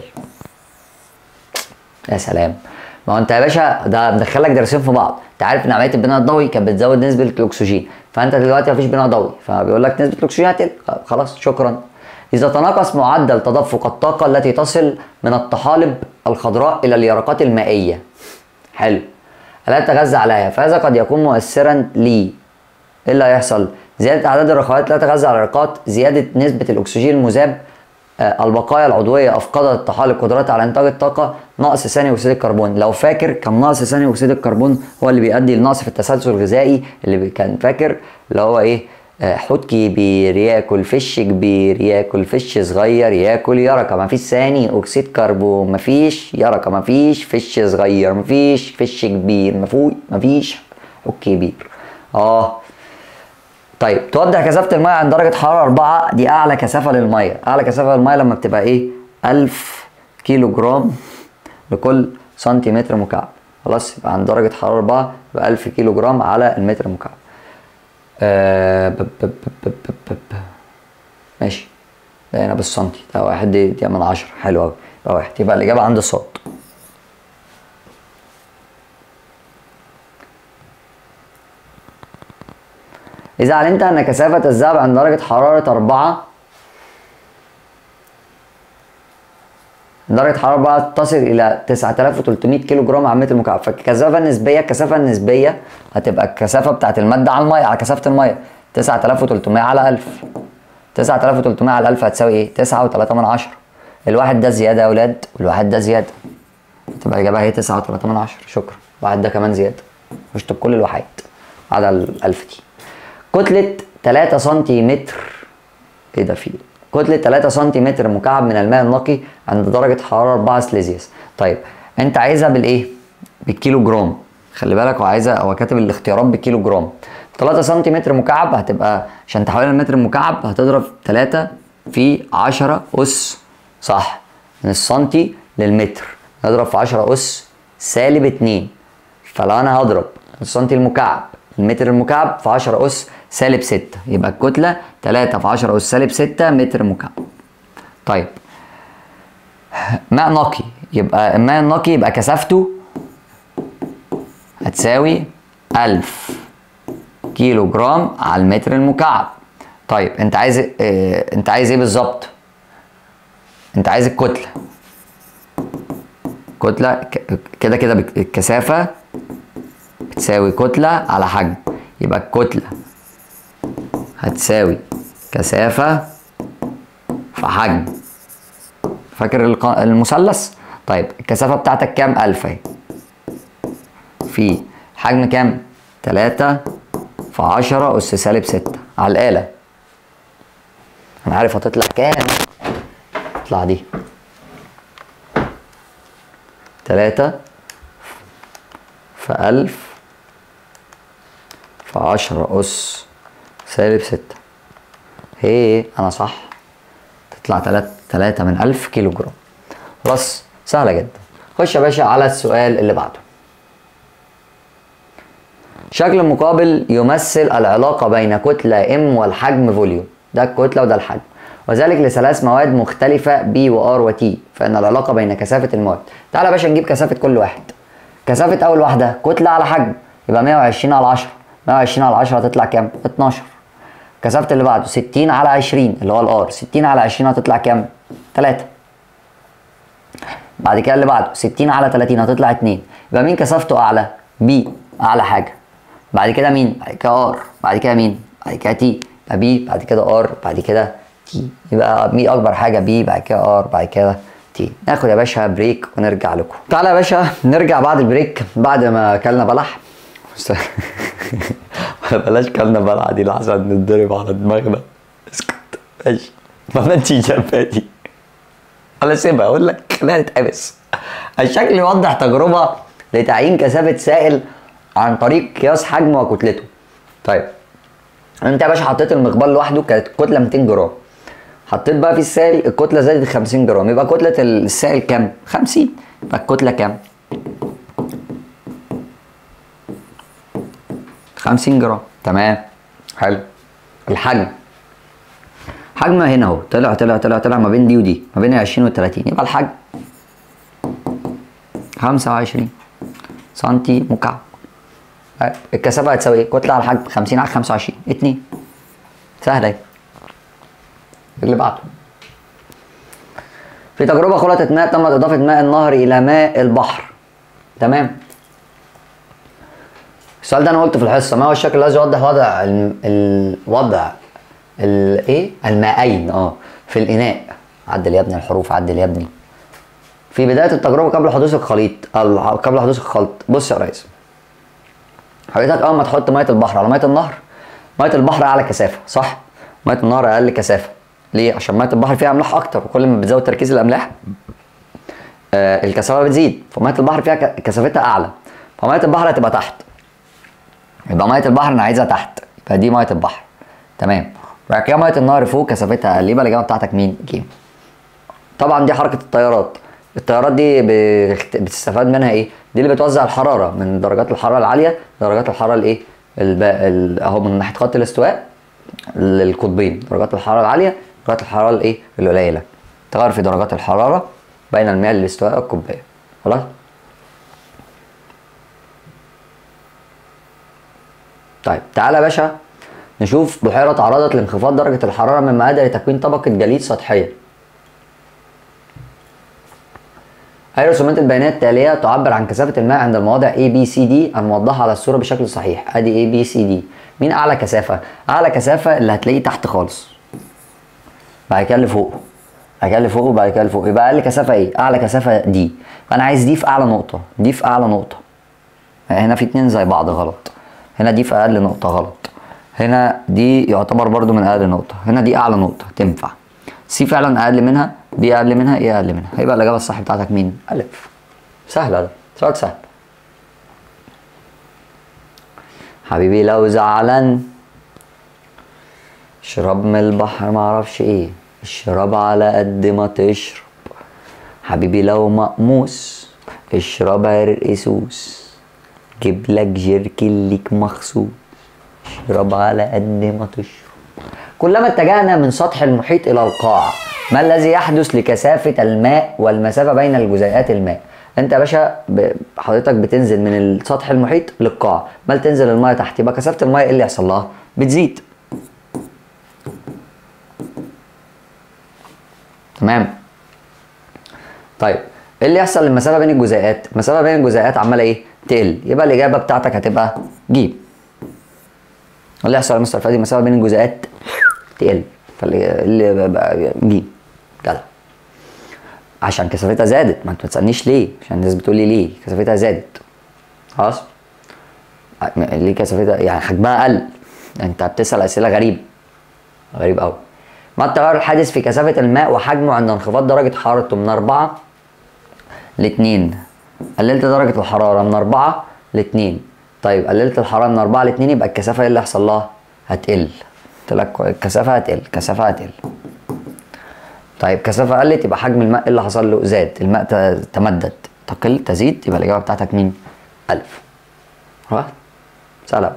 يا سلام ما هو انت يا باشا ده مدخلك درسين في بعض انت عارف ان عمليه البناء الضوئي كانت بتزود نسبه الاكسجين فانت دلوقتي مفيش بناء ضوئي فبيقول لك نسبه الاكسجين هتقل خلاص شكرا اذا تناقص معدل تدفق الطاقه التي تصل من الطحالب الخضراء الى اليرقات المائيه حلو لا تتغذى عليها فهذا قد يكون مؤثرا لي ايه اللي هيحصل زياده اعداد الرخوات لا تتغذى على اليرقات زياده نسبه الاكسجين المذاب البقايا العضويه افقدت الطحالب قدرتها على انتاج الطاقه نقص ثاني اكسيد الكربون لو فاكر كان نقص ثاني اكسيد الكربون هو اللي بيؤدي لنقص في التسلسل الغذائي اللي كان فاكر اللي هو ايه حوت كبير ياكل فش كبير ياكل فش صغير ياكل يرقه مفيش ثاني اكسيد كربون مفيش يرقه مفيش فش صغير مفيش فش كبير مفوي مفيش حوت كبير اه طيب توضح كثافة المية عند درجة حرارة 4 دي أعلى كثافة للمية، أعلى كثافة للمية لما بتبقى إيه؟ 1000 كيلو جرام لكل سنتيمتر مكعب، خلاص يبقى عند درجة حرارة 4 يبقى 1000 كيلو جرام على المتر مكعب. آه بب بب بب بب بب. ماشي ده هنا بالسنتي ده واحد دي, دي من 10 حلو أوي يبقى واحد يبقى الإجابة عند صاد. إذا علمت أن كثافة الذهب عند درجة حرارة 4 درجة حرارة 4 تصل إلى 9300 كيلو جرام على متر مكعب فالكثافة النسبية الكثافة النسبية هتبقى الكثافة بتاعت المادة على المية على كثافة المية 9300 على 1000 9300 على 1000 هتساوي إيه؟ 9.3 من عشرة الواحد ده زيادة يا أولاد والواحد ده زيادة تبقى الإجابة هي 9.3 من عشرة شكرا الواحد ده كمان زيادة اشطب كل الوحيد على الألف دي كتلة 3 سنتيمتر ايه ده فيه كتلة 3 سنتيمتر مكعب من الماء النقي عند درجة حرارة 4 سليزيوس طيب انت عايزها بالايه؟ بالكيلو جرام خلي بالك هو عايزها هو كاتب الاختيارات بالكيلو جرام 3 سنتيمتر مكعب هتبقى عشان تحولها لمتر مكعب هتضرب 3 في 10 أس صح من السنتي للمتر نضرب في 10 أس سالب 2 فلو انا هضرب السنتي المكعب المتر المكعب في 10 أس سالب 6 يبقى الكتلة 3 في 10 أس سالب 6 متر مكعب طيب ماء نقي يبقى الماء النقي يبقى كثافته هتساوي 1000 كيلو جرام على المتر المكعب طيب انت عايز اه انت عايز ايه بالظبط انت عايز الكتله كتله ك- كده كده بك- الكثافه بتساوي كتله على حجم يبقى الكتله هتساوي كثافه في حجم فاكر الق- المثلث طيب الكثافه بتاعتك كام 1000 اهي في حجم كام 3 في 10 اس سالب 6 على الاله انا عارف هتطلع كام تطلع دي 3 في 1000 في 10 اس سالب 6 هي انا صح تطلع 3 3 من 1000 كيلو جرام خلاص سهله جدا خش يا باشا على السؤال اللي بعده شكل المقابل يمثل العلاقة بين كتلة M والحجم فوليوم ده الكتلة وده الحجم وذلك لثلاث مواد مختلفة B و R و T فإن العلاقة بين كثافة المواد تعالى يا باشا نجيب كثافة كل واحد كثافة أول واحدة كتلة على حجم يبقى 120 على 10 120 على 10 هتطلع كام؟ 12 كثافة اللي بعده 60 على 20 اللي هو الار 60 على 20 هتطلع كام؟ 3 بعد كده اللي بعده 60 على 30 هتطلع 2 يبقى مين كثافته اعلى؟ بي اعلى حاجه بعد كده مين؟ بعد كده ار بعد كده مين؟ بعد كده تي يبقى بي بعد كده ار بعد كده تي يبقى مي اكبر حاجه بي بعد كده ار بعد كده تي ناخد يا باشا بريك ونرجع لكم تعالى يا باشا نرجع بعد البريك بعد ما اكلنا بلح بلاش كلنا بلح دي لحظه نتضرب على دماغنا اسكت ماشي ما عملتش جنباتي ولا سيبها اقول لك خليها تتحبس الشكل يوضح تجربه لتعيين كثافه سائل عن طريق قياس حجمه وكتلته طيب انت يا باشا حطيت المقبال لوحده كانت كتله 200 جرام حطيت بقى في السائل الكتله زادت 50 جرام يبقى كتله السائل كام 50 يبقى الكتله كام 50 جرام تمام حلو الحجم حجم هنا اهو طلع طلع طلع طلع ما بين دي ودي ما بين ال 20 وال 30 يبقى الحجم 25 سنتي مكعب طيب، الكثافه هتساوي ايه؟ كتله على حجم 50 على 25 2 سهله اهي اللي بعده في تجربه خلطة ماء تمت اضافه ماء النهر الى ماء البحر تمام السؤال ده انا قلته في الحصه ما هو الشكل الذي يوضح وضع الم- الوضع الايه المائين اه في الاناء عدل يا ابني الحروف عدل يا ابني في بدايه التجربه قبل حدوث الخليط ال- قبل حدوث الخلط بص يا ريس حضرتك اول ما تحط ميه البحر على ميه النهر ميه البحر اعلى كثافه صح ميه النهر اقل كثافه ليه عشان ميه البحر فيها املاح اكتر وكل ما بتزود تركيز الاملاح آه الكثافه بتزيد فميه البحر فيها ك- كثافتها اعلى فميه البحر هتبقى تحت يبقى ميه البحر انا عايزها تحت يبقى دي ميه البحر تمام بعد كده ميه النهر فوق كثافتها اقل يبقى الاجابه بتاعتك مين جيم طبعا دي حركه الطيارات الطيارات دي بتخت- بتستفاد منها ايه دي اللي بتوزع الحراره من درجات الحراره العاليه لدرجات الحراره الايه الب... ال... اهو من ناحيه خط الاستواء للقطبين درجات الحراره العاليه درجات الحراره الايه القليله تغير في درجات الحراره بين المياه الاستواء والقطبيه خلاص طيب تعالى يا باشا نشوف بحيرة تعرضت لانخفاض درجة الحرارة مما أدى لتكوين طبقة جليد سطحية. أي رسومات البيانات التالية تعبر عن كثافة الماء عند المواضع A B C D الموضحة على الصورة بشكل صحيح، أدي A B C D. مين أعلى كثافة؟ أعلى كثافة اللي هتلاقيه تحت خالص. بعد كده اللي فوق. بعد كده اللي فوق وبعد كده اللي فوق، يبقى أقل كثافة إيه؟ أعلى كثافة دي. فأنا عايز دي في أعلى نقطة، دي في أعلى نقطة. هنا في اتنين زي بعض غلط هنا دي في اقل نقطة غلط هنا دي يعتبر برضو من اقل نقطة هنا دي اعلى نقطة تنفع سي فعلا اقل منها دي اقل منها ايه اقل منها هيبقى الاجابة الصح بتاعتك مين الف سهلة ده سؤال سهل حبيبي لو زعلان اشرب من البحر معرفش ايه اشرب على قد ما تشرب حبيبي لو مقموس اشرب عرق سوس جيب لك جيركن ليك مخصوص اشرب على قد ما تشرب كلما اتجهنا من سطح المحيط الى القاع ما الذي يحدث لكثافه الماء والمسافه بين الجزيئات الماء انت يا باشا ب- حضرتك بتنزل من السطح المحيط للقاع ما تنزل المايه تحت يبقى كثافه المايه ايه اللي يحصل لها بتزيد تمام طيب ايه اللي يحصل للمسافه بين الجزيئات المسافه بين الجزيئات عماله ايه تقل يبقى الاجابه بتاعتك هتبقى ج اللي يحصل يا مستر فادي المسافه بين الجزيئات تقل فاللي بقى ج جدع عشان كثافتها زادت ما انت ما تسالنيش ليه عشان الناس بتقول لي ليه كثافتها زادت خلاص ليه كثافتها يعني حجمها قل انت بتسال اسئله غريبه غريب قوي ما التغير الحادث في كثافه الماء وحجمه عند انخفاض درجه حرارته من 4 ل 2 قللت درجه الحراره من 4 ل 2 طيب قللت الحراره من 4 ل 2 يبقى الكثافه ايه اللي هيحصل لها هتقل قلت لك الكثافه هتقل الكثافه هتقل طيب كثافه قلت يبقى حجم الماء إيه اللي حصل له زاد الماء ت- تمدد تقل تزيد يبقى الاجابه بتاعتك مين 1000 خلاص سلام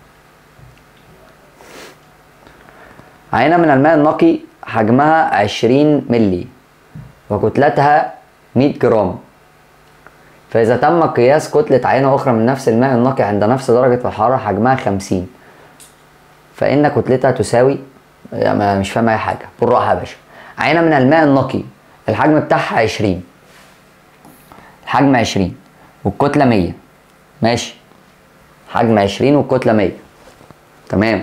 عينة من الماء النقي حجمها 20 ملي وكتلتها 100 جرام فإذا تم قياس كتلة عينة أخرى من نفس الماء النقي عند نفس درجة الحرارة حجمها 50 فإن كتلتها تساوي لا، ما مش فاهم أي حاجة بالراحة يا باشا عينة من الماء النقي الحجم بتاعها 20 الحجم 20 والكتلة 100 ماشي حجم 20 والكتلة 100 تمام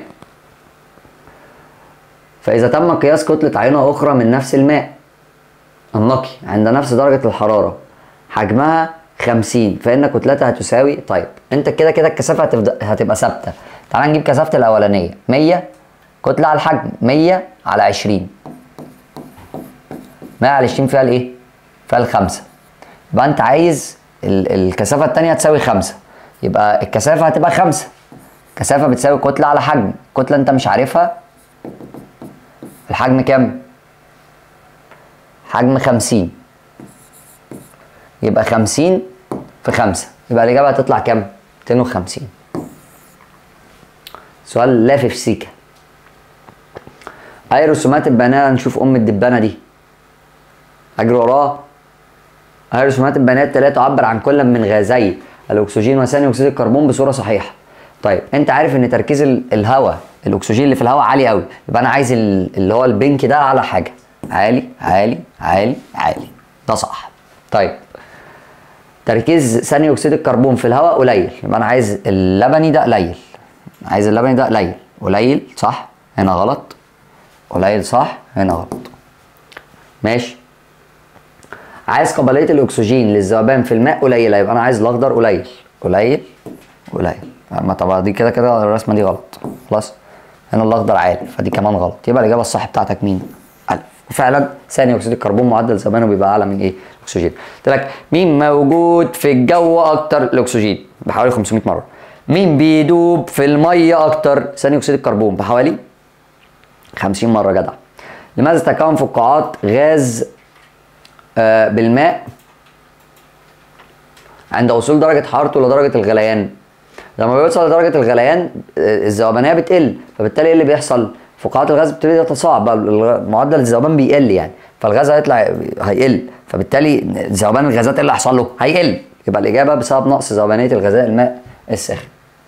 فإذا تم قياس كتلة عينة أخرى من نفس الماء النقي عند نفس درجة الحرارة حجمها 50 فإن كتلتها تساوي طيب أنت كده كده الكثافة هتفضل هتبقى ثابتة تعال نجيب كثافة الأولانية 100 كتلة على الحجم 100 على 20 100 على 20 فيها الإيه؟ فيها الخمسة يبقى أنت عايز ال- الكثافة التانية تساوي خمسة يبقى الكثافة هتبقى خمسة كثافة بتساوي كتلة على حجم كتلة أنت مش عارفها الحجم كام؟ حجم 50 يبقى 50 في 5 يبقى الإجابة هتطلع كام؟ 250 سؤال لافف سيكا أي رسومات البناء نشوف أم الدبانة دي أجري وراها أي رسومات البناء التلاتة تعبر عن كل من غازي الأكسجين وثاني أكسيد الكربون بصورة صحيحة طيب أنت عارف إن تركيز ال- الهواء الأكسجين اللي في الهواء عالي قوي يبقى أنا عايز ال- اللي هو البنك ده أعلى حاجة عالي عالي عالي عالي ده صح طيب تركيز ثاني اكسيد الكربون في الهواء قليل يبقى انا عايز اللبني ده قليل عايز اللبني ده قليل قليل صح هنا غلط قليل صح هنا غلط ماشي عايز قابليه الاكسجين للذوبان في الماء قليله يبقى انا عايز الاخضر قليل قليل قليل اما طبعا دي كده كده الرسمه دي غلط خلاص هنا الاخضر عالي فدي كمان غلط يبقى الاجابه الصح بتاعتك مين ألف وفعلا ثاني اكسيد الكربون معدل ذوبانه بيبقى اعلى من ايه الاكسجين قلت لك مين موجود في الجو اكتر الاكسجين بحوالي 500 مره مين بيدوب في الميه اكتر ثاني اكسيد الكربون بحوالي 50 مره جدع لماذا تكون فقاعات غاز آه، بالماء عند وصول درجة حرارته لدرجة الغليان لما بيوصل لدرجة الغليان آه، الذوبانية بتقل فبالتالي ايه اللي بيحصل؟ فقاعات الغاز بتبتدي تتصاعد بقى الغ- معدل الذوبان بيقل يعني فالغاز هيطلع هيقل فبالتالي ذوبان الغازات ايه اللي هيحصل له؟ هيقل يبقى الإجابة بسبب نقص ذوبانية الغذاء الماء الساخن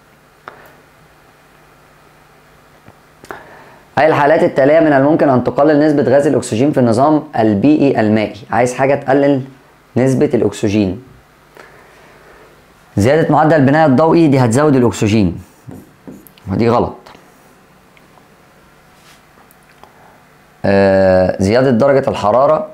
أي الحالات التالية من الممكن أن تقلل نسبة غاز الأكسجين في النظام البيئي المائي عايز حاجة تقلل نسبة الأكسجين زيادة معدل البناء الضوئي دي هتزود الأكسجين ودي غلط آه زيادة درجة الحرارة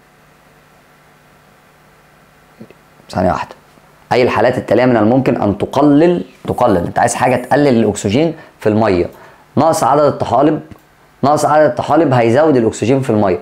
ثانية واحدة أي الحالات التالية من الممكن أن تقلل تقلل أنت عايز حاجة تقلل الأكسجين في المية نقص عدد الطحالب نقص عدد الطحالب هيزود الأكسجين في المية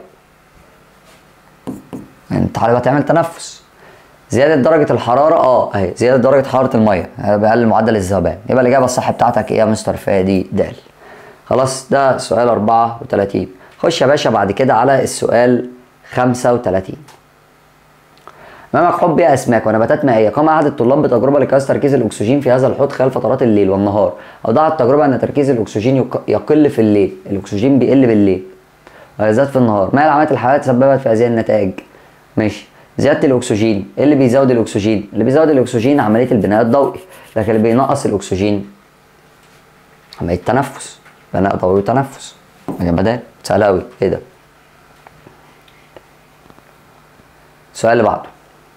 يعني الطحالب هتعمل تنفس زيادة درجة الحرارة اه اهي زيادة درجة حرارة المية بيقلل معدل الذوبان يبقى الإجابة الصح بتاعتك ايه يا مستر فادي د خلاص ده سؤال 34 خش يا باشا بعد كده على السؤال 35 امامك حب يا اسماك ونباتات مائيه قام احد الطلاب بتجربه لقياس تركيز الاكسجين في هذا الحوض خلال فترات الليل والنهار اوضحت التجربه ان تركيز الاكسجين يق- يقل في الليل الاكسجين بيقل بالليل ويزداد في النهار ما العلامات الحيويه تسببت في هذه النتائج ماشي زياده الاكسجين ايه اللي بيزود الاكسجين اللي بيزود الاكسجين عمليه البناء الضوئي لكن اللي بينقص الاكسجين عمليه التنفس بناء ضوئي وتنفس يبقى ده سهل قوي ايه ده السؤال اللي بعده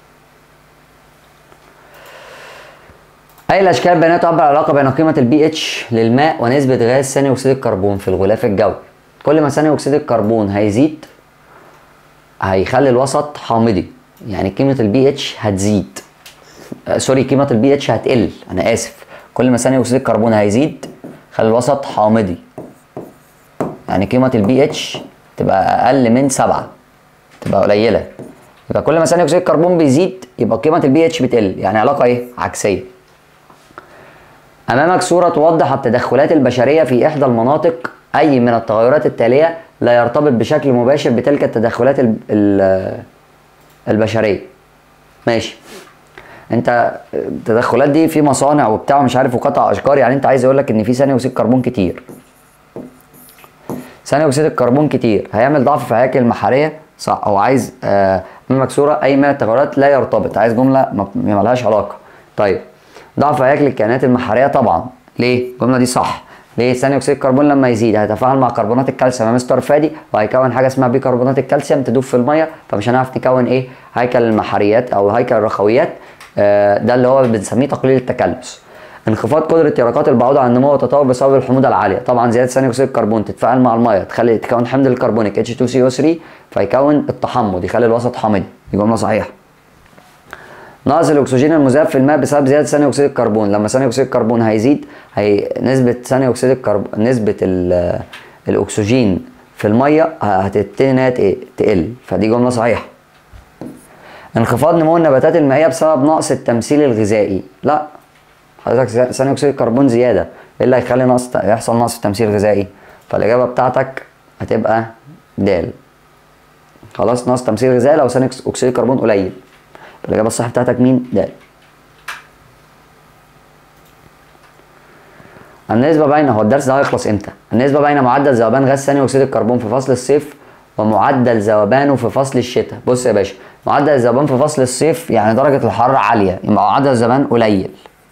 أي الأشكال البيانية تعبر عن العلاقة بين قيمة البي اتش للماء ونسبة غاز ثاني أكسيد الكربون في الغلاف الجوي كل ما ثاني أكسيد الكربون هيزيد هيخلي الوسط حامضي يعني قيمة البي اتش هتزيد آه، سوري قيمة البي اتش هتقل أنا آسف كل ما ثاني أكسيد الكربون هيزيد خلي الوسط حامضي يعني قيمة البي اتش تبقى أقل من سبعة تبقى قليلة يبقى كل ما ثاني أكسيد الكربون بيزيد يبقى قيمة البي اتش بتقل يعني علاقة إيه؟ عكسية أمامك صورة توضح التدخلات البشرية في إحدى المناطق أي من التغيرات التالية لا يرتبط بشكل مباشر بتلك التدخلات ال- ال- البشرية ماشي انت التدخلات دي في مصانع وبتاع ومش عارف وقطع اشجار يعني انت عايز يقول لك ان في ثاني اكسيد كربون كتير ثاني اكسيد الكربون كتير هيعمل ضعف في الهياكل المحاريه صح هو عايز آه امامك صوره اي من التغيرات لا يرتبط عايز جمله ما ما لهاش علاقه طيب ضعف في هياكل الكائنات المحاريه طبعا ليه الجمله دي صح ليه ثاني اكسيد الكربون لما يزيد هيتفاعل مع كربونات الكالسيوم يا مستر فادي وهيكون حاجه اسمها بيكربونات الكالسيوم تدوب في الميه فمش هنعرف نكون ايه هيكل المحاريات او هيكل الرخويات آه ده اللي هو بنسميه تقليل التكلس انخفاض قدره يرقات البعوض على النمو والتطور بسبب الحموضه العاليه طبعا زياده ثاني اكسيد الكربون تتفاعل مع الميه تخلي تكون حمض الكربونيك H2CO3 فيكون التحمض يخلي الوسط حامضي دي جمله صحيحه نقص الاكسجين المذاب في الماء بسبب زياده ثاني اكسيد الكربون لما ثاني اكسيد الكربون هيزيد هي نسبه ثاني اكسيد الكربون نسبه ال- الاكسجين في الميه هتبتدي انها تق- تقل فدي جمله صحيحه انخفاض نمو النباتات المائيه بسبب نقص التمثيل الغذائي لا حضرتك ثاني اكسيد الكربون زياده ايه اللي هيخلي نقص يحصل نقص في التمثيل الغذائي فالاجابه بتاعتك هتبقى د خلاص نقص تمثيل غذائي لو ثاني اكسيد الكربون قليل الاجابه الصح بتاعتك مين د النسبة بين هو الدرس ده هيخلص امتى؟ النسبة بين معدل ذوبان غاز ثاني اكسيد الكربون في فصل الصيف ومعدل ذوبانه في فصل الشتاء، بص يا باشا معدل الذوبان في فصل الصيف يعني درجة الحرارة عالية يبقى معدل الذوبان قليل.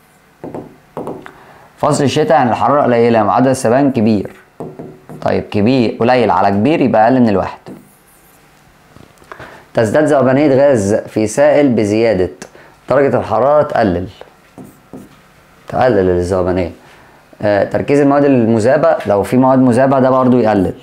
فصل الشتاء يعني الحرارة قليلة معدل الذوبان كبير. طيب كبير قليل على كبير يبقى أقل من الواحد. تزداد ذوبانية غاز في سائل بزيادة درجة الحرارة تقلل. تقلل الذوبانية. آه، تركيز المواد المذابة لو في مواد مذابة ده برضو يقلل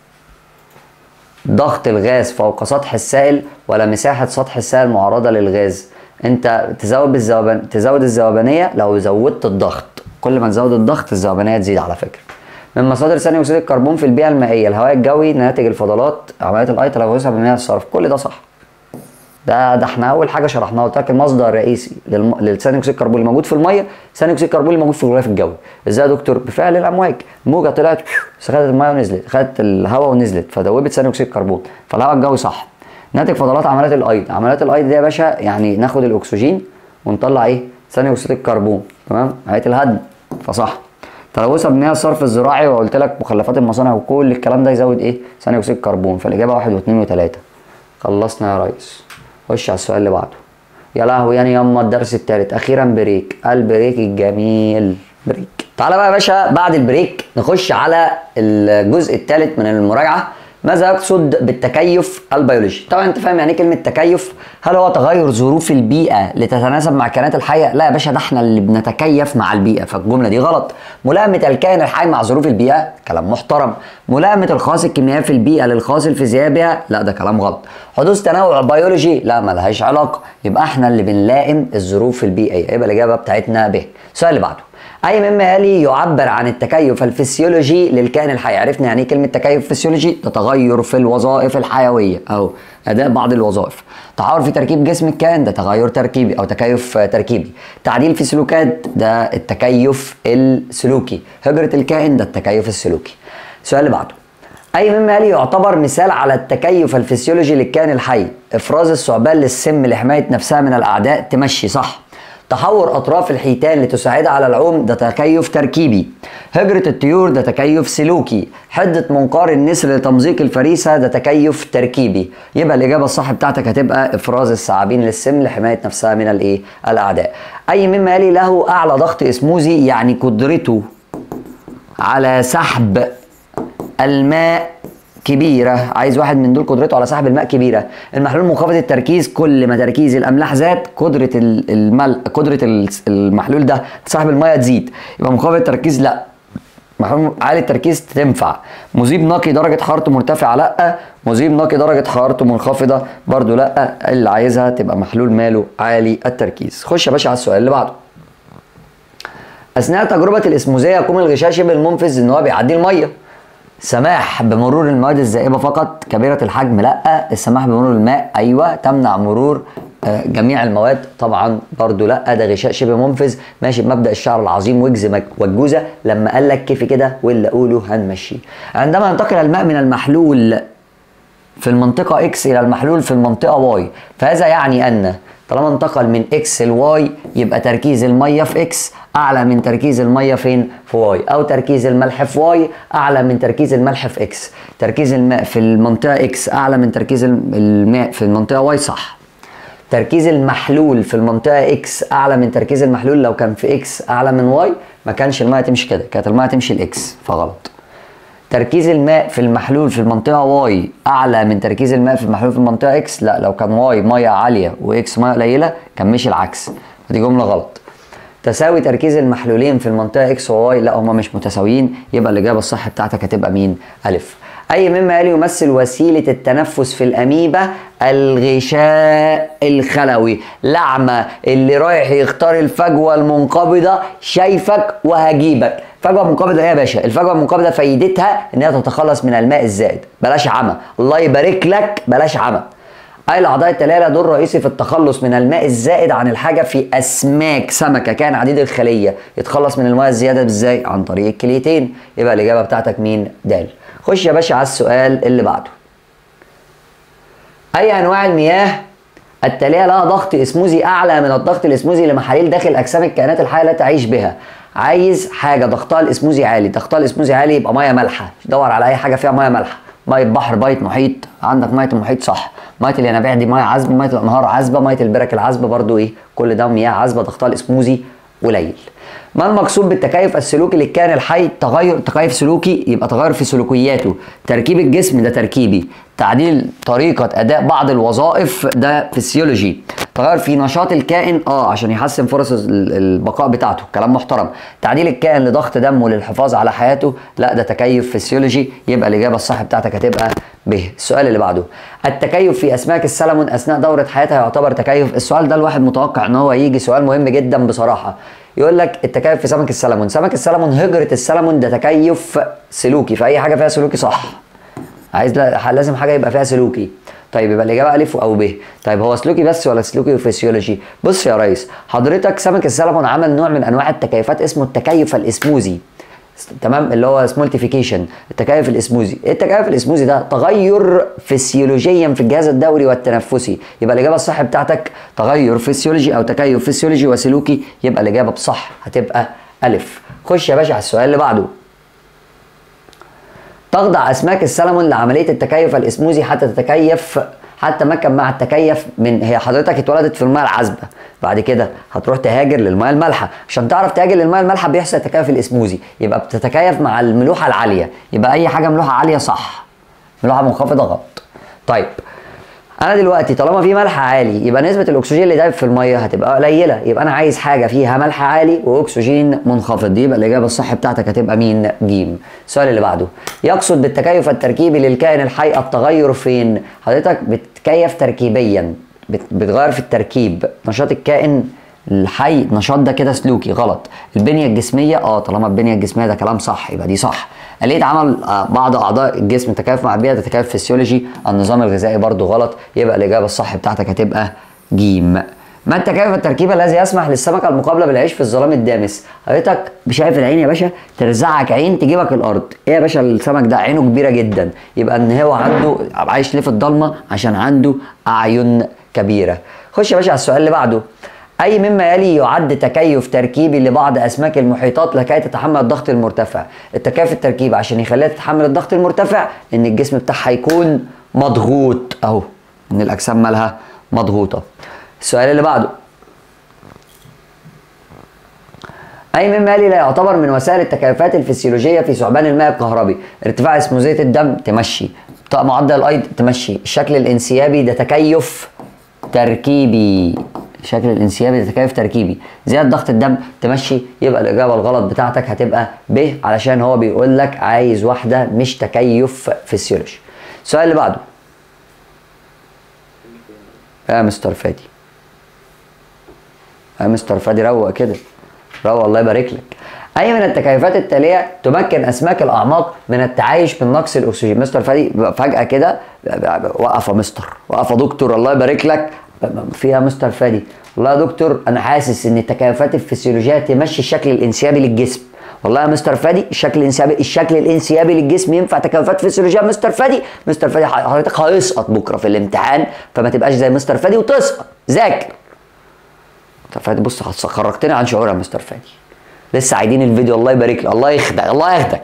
ضغط الغاز فوق سطح السائل ولا مساحة سطح السائل معرضة للغاز انت تزود بالذوبان تزود الذوبانية لو زودت الضغط كل ما تزود الضغط الذوبانية تزيد على فكرة من مصادر ثاني اكسيد الكربون في البيئة المائية الهواء الجوي ناتج الفضلات عمليات الاي تلوثها بمياه الصرف كل ده صح ده ده احنا اول حاجه شرحناها قلت لك المصدر الرئيسي للم... للثاني اكسيد الكربون اللي موجود في الميه ثاني اكسيد الكربون اللي موجود في الغلاف الجوي ازاي يا دكتور بفعل الامواج الموجه طلعت خدت الميه ونزلت خدت الهواء ونزلت فدوبت ثاني اكسيد الكربون فالهواء الجوي صح ناتج فضلات عمليات الايض عمليات الايض دي يا باشا يعني ناخد الاكسجين ونطلع ايه ثاني اكسيد الكربون تمام عمليه الهدم فصح تلوثها بمياه الصرف الزراعي وقلت لك مخلفات المصانع وكل الكلام ده يزود ايه ثاني اكسيد الكربون فالاجابه واحد واثنين وثلاثه خلصنا يا ريس خش على السؤال اللي بعده يا لهوي يعني ياما الدرس التالت اخيرا بريك البريك الجميل بريك تعالى بقى يا باشا بعد البريك نخش على الجزء الثالث من المراجعه ماذا يقصد بالتكيف البيولوجي طبعا انت فاهم يعني ايه كلمه تكيف هل هو تغير ظروف البيئه لتتناسب مع الكائنات الحيه لا يا باشا ده احنا اللي بنتكيف مع البيئه فالجمله دي غلط ملائمه الكائن الحي مع ظروف البيئه كلام محترم ملائمه الخاص الكيميائي في البيئه للخاص الفيزيائي بها لا ده كلام غلط حدوث تنوع بيولوجي لا ملهاش علاقه يبقى احنا اللي بنلائم الظروف البيئيه يبقى الاجابه بتاعتنا ب السؤال اللي بعده اي مما يلي يعبر عن التكيف الفسيولوجي للكائن الحي عرفنا يعني ايه كلمه تكيف فسيولوجي ده تغير في الوظائف الحيويه او اداء بعض الوظائف تحول في تركيب جسم الكائن ده تغير تركيبي او تكيف تركيبي تعديل في سلوكات ده التكيف السلوكي هجره الكائن ده التكيف السلوكي السؤال اللي بعده اي مما يلي يعتبر مثال على التكيف الفسيولوجي للكائن الحي افراز الثعبان للسم لحمايه نفسها من الاعداء تمشي صح تحور اطراف الحيتان لتساعدها على العوم ده تكيف تركيبي هجرة الطيور ده تكيف سلوكي حدة منقار النسر لتمزيق الفريسة ده تكيف تركيبي يبقى الإجابة الصح بتاعتك هتبقى إفراز الثعابين للسم لحماية نفسها من الإيه؟ الأعداء أي مما يلي له أعلى ضغط اسموزي يعني قدرته على سحب الماء كبيرة عايز واحد من دول قدرته على سحب الماء كبيرة المحلول منخفض التركيز كل ما تركيز الأملاح زاد قدرة ال- المل قدرة ال- المحلول ده سحب المية تزيد يبقى منخفض التركيز لا محلول عالي التركيز تنفع مذيب نقي درجة حرارته مرتفعة لا مذيب نقي درجة حرارته منخفضة برضو لا اللي عايزها تبقى محلول ماله عالي التركيز خش يا باشا على السؤال اللي بعده اثناء تجربه الاسموزيه يقوم الغشاء شبه المنفذ ان هو بيعدي الميه سماح بمرور المواد الزائبه فقط كبيره الحجم لا السماح بمرور الماء ايوه تمنع مرور آه، جميع المواد طبعا برضو لا ده غشاء شبه منفذ ماشي بمبدا الشعر العظيم وجز مك- والجوزه لما قال لك كيف كده واللي اقوله هنمشي عندما ينتقل الماء من المحلول في المنطقة اكس إلى المحلول في المنطقة واي فهذا يعني أن طالما انتقل من اكس لواي يبقى تركيز المية في اكس أعلى من تركيز المية فين؟ في واي أو تركيز الملح في واي أعلى من تركيز الملح في اكس تركيز الماء في المنطقة اكس أعلى من تركيز الم- الماء في المنطقة واي صح تركيز المحلول في المنطقة اكس أعلى من تركيز المحلول لو كان في اكس أعلى من واي ما كانش المية تمشي كده كانت المية تمشي الاكس فغلط تركيز الماء في المحلول في المنطقة واي أعلى من تركيز الماء في المحلول في المنطقة اكس لا لو كان واي مية عالية واكس مية قليلة كان مشي العكس دي جملة غلط تساوي تركيز المحلولين في المنطقة اكس وواي لا هما مش متساويين يبقى الإجابة الصح بتاعتك هتبقى مين؟ ألف أي مما يلي يمثل وسيلة التنفس في الأميبا الغشاء الخلوي لعمة اللي رايح يختار الفجوة المنقبضة شايفك وهجيبك فجوة منقبضة ايه يا باشا؟ الفجوة المنقبضة فايدتها ان هي تتخلص من الماء الزائد بلاش عمى الله يبارك لك بلاش عمى أي الأعضاء التالية لها دور رئيسي في التخلص من الماء الزائد عن الحاجة في أسماك سمكة كان عديد الخلية يتخلص من الماء الزيادة ازاي؟ عن طريق الكليتين يبقى الإجابة بتاعتك مين؟ د خش يا باشا على السؤال اللي بعده أي أنواع المياه التالية لها ضغط اسموزي أعلى من الضغط الاسموزي لمحاليل داخل أجسام الكائنات الحية لا تعيش بها عايز حاجة ضغطها الاسموزي عالي ضغطها الاسموزي عالي يبقى مية مالحة دور على أي حاجة فيها مية مالحة مية بحر مية محيط عندك مية المحيط صح مية الينابيع دي مية عذبة مية الأنهار عذبة مية البرك العذبة برضو إيه كل ده مياه عذبة ضغطها الاسموزي قليل ما المقصود بالتكيف السلوكي للكائن الحي تغير تكيف سلوكي يبقى تغير في سلوكياته تركيب الجسم ده تركيبي تعديل طريقة أداء بعض الوظائف ده فسيولوجي تغير في نشاط الكائن اه عشان يحسن فرص ال- البقاء بتاعته كلام محترم تعديل الكائن لضغط دمه للحفاظ على حياته لا ده تكيف فسيولوجي يبقى الإجابة الصح بتاعتك هتبقى ب السؤال اللي بعده التكيف في أسماك السلمون أثناء دورة حياتها يعتبر تكيف السؤال ده الواحد متوقع ان هو يجي سؤال مهم جدا بصراحة يقول لك التكيف في سمك السلمون سمك السلمون هجرة السلمون ده تكيف سلوكي فأي حاجة فيها سلوكي صح عايز لا- لازم حاجه يبقى فيها سلوكي طيب يبقى الاجابه الف او ب طيب هو سلوكي بس ولا سلوكي وفسيولوجي بص يا ريس حضرتك سمك السلمون عمل نوع من انواع التكيفات اسمه التكيف الاسموزي تمام اللي هو سمولتيفيكيشن التكيف الاسموزي إيه التكيف الاسموزي ده تغير فسيولوجيا في الجهاز الدوري والتنفسي يبقى الاجابه الصح بتاعتك تغير فسيولوجي او تكيف فسيولوجي وسلوكي يبقى الاجابه بصح هتبقى الف خش يا باشا على السؤال اللي بعده تخضع اسماك السلمون لعمليه التكيف الاسموزي حتى تتكيف حتى مكن مع التكيف من هي حضرتك اتولدت في الماء العذبه بعد كده هتروح تهاجر للماء المالحه عشان تعرف تهاجر للماء المالحه بيحصل التكيف الاسموزي يبقى بتتكيف مع الملوحه العاليه يبقى اي حاجه ملوحه عاليه صح ملوحه منخفضه غلط طيب انا دلوقتي طالما في ملح عالي يبقى نسبه الاكسجين اللي دايب في الميه هتبقى قليله يبقى انا عايز حاجه فيها ملح عالي واكسجين منخفض يبقى الاجابه الصح بتاعتك هتبقى مين ج السؤال اللي بعده يقصد بالتكيف التركيبي للكائن الحي التغير فين حضرتك بتتكيف تركيبيا بت- بتغير في التركيب نشاط الكائن الحي نشاط ده كده سلوكي غلط البنيه الجسميه اه طالما البنيه الجسميه ده كلام صح يبقى دي صح آلية عمل آه، بعض اعضاء الجسم تكيف مع البيئه ده تكيف فسيولوجي النظام الغذائي برضو غلط يبقى الاجابه الصح بتاعتك هتبقى ج ما انت كيف التركيب الذي يسمح للسمكه المقابله بالعيش في الظلام الدامس حضرتك شايف العين يا باشا ترزعك عين تجيبك الارض ايه يا باشا السمك ده عينه كبيره جدا يبقى ان هو عنده عايش ليه في الضلمه عشان عنده اعين كبيره خش يا باشا على السؤال اللي بعده أي مما يلي يعد تكيف تركيبي لبعض أسماك المحيطات لكي تتحمل الضغط المرتفع التكيف التركيبي عشان يخليها تتحمل الضغط المرتفع إن الجسم بتاعها يكون مضغوط أهو إن الأجسام مالها مضغوطة السؤال اللي بعده أي مما يلي لا يعتبر من وسائل التكيفات الفسيولوجية في ثعبان الماء الكهربي ارتفاع اسموزية الدم تمشي طاقة معدل الأيض تمشي الشكل الانسيابي ده تكيف تركيبي الشكل الانسيابي ده تكيف تركيبي زياده ضغط الدم تمشي يبقى الاجابه الغلط بتاعتك هتبقى ب علشان هو بيقول لك عايز واحده مش تكيف فسيولوجي السؤال اللي بعده يا مستر فادي يا مستر فادي روق كده روق الله يبارك لك اي من التكيفات التاليه تمكن اسماك الاعماق من التعايش من نقص الاكسجين مستر فادي فجاه كده وقف يا مستر وقف يا دكتور الله يبارك لك فيها مستر فادي والله يا دكتور انا حاسس ان التكيفات الفسيولوجيه تمشي الشكل الانسيابي للجسم والله يا مستر فادي الشكل الانسيابي الشكل الانسيابي للجسم ينفع تكيفات فسيولوجيه مستر فادي مستر فادي حضرتك هيسقط بكره في الامتحان فما تبقاش زي مستر فادي وتسقط ذاكر مستر فادي بص خرجتني عن شعور يا مستر فادي لسه عايدين الفيديو الله يبارك لك الله يخدك الله ياخدك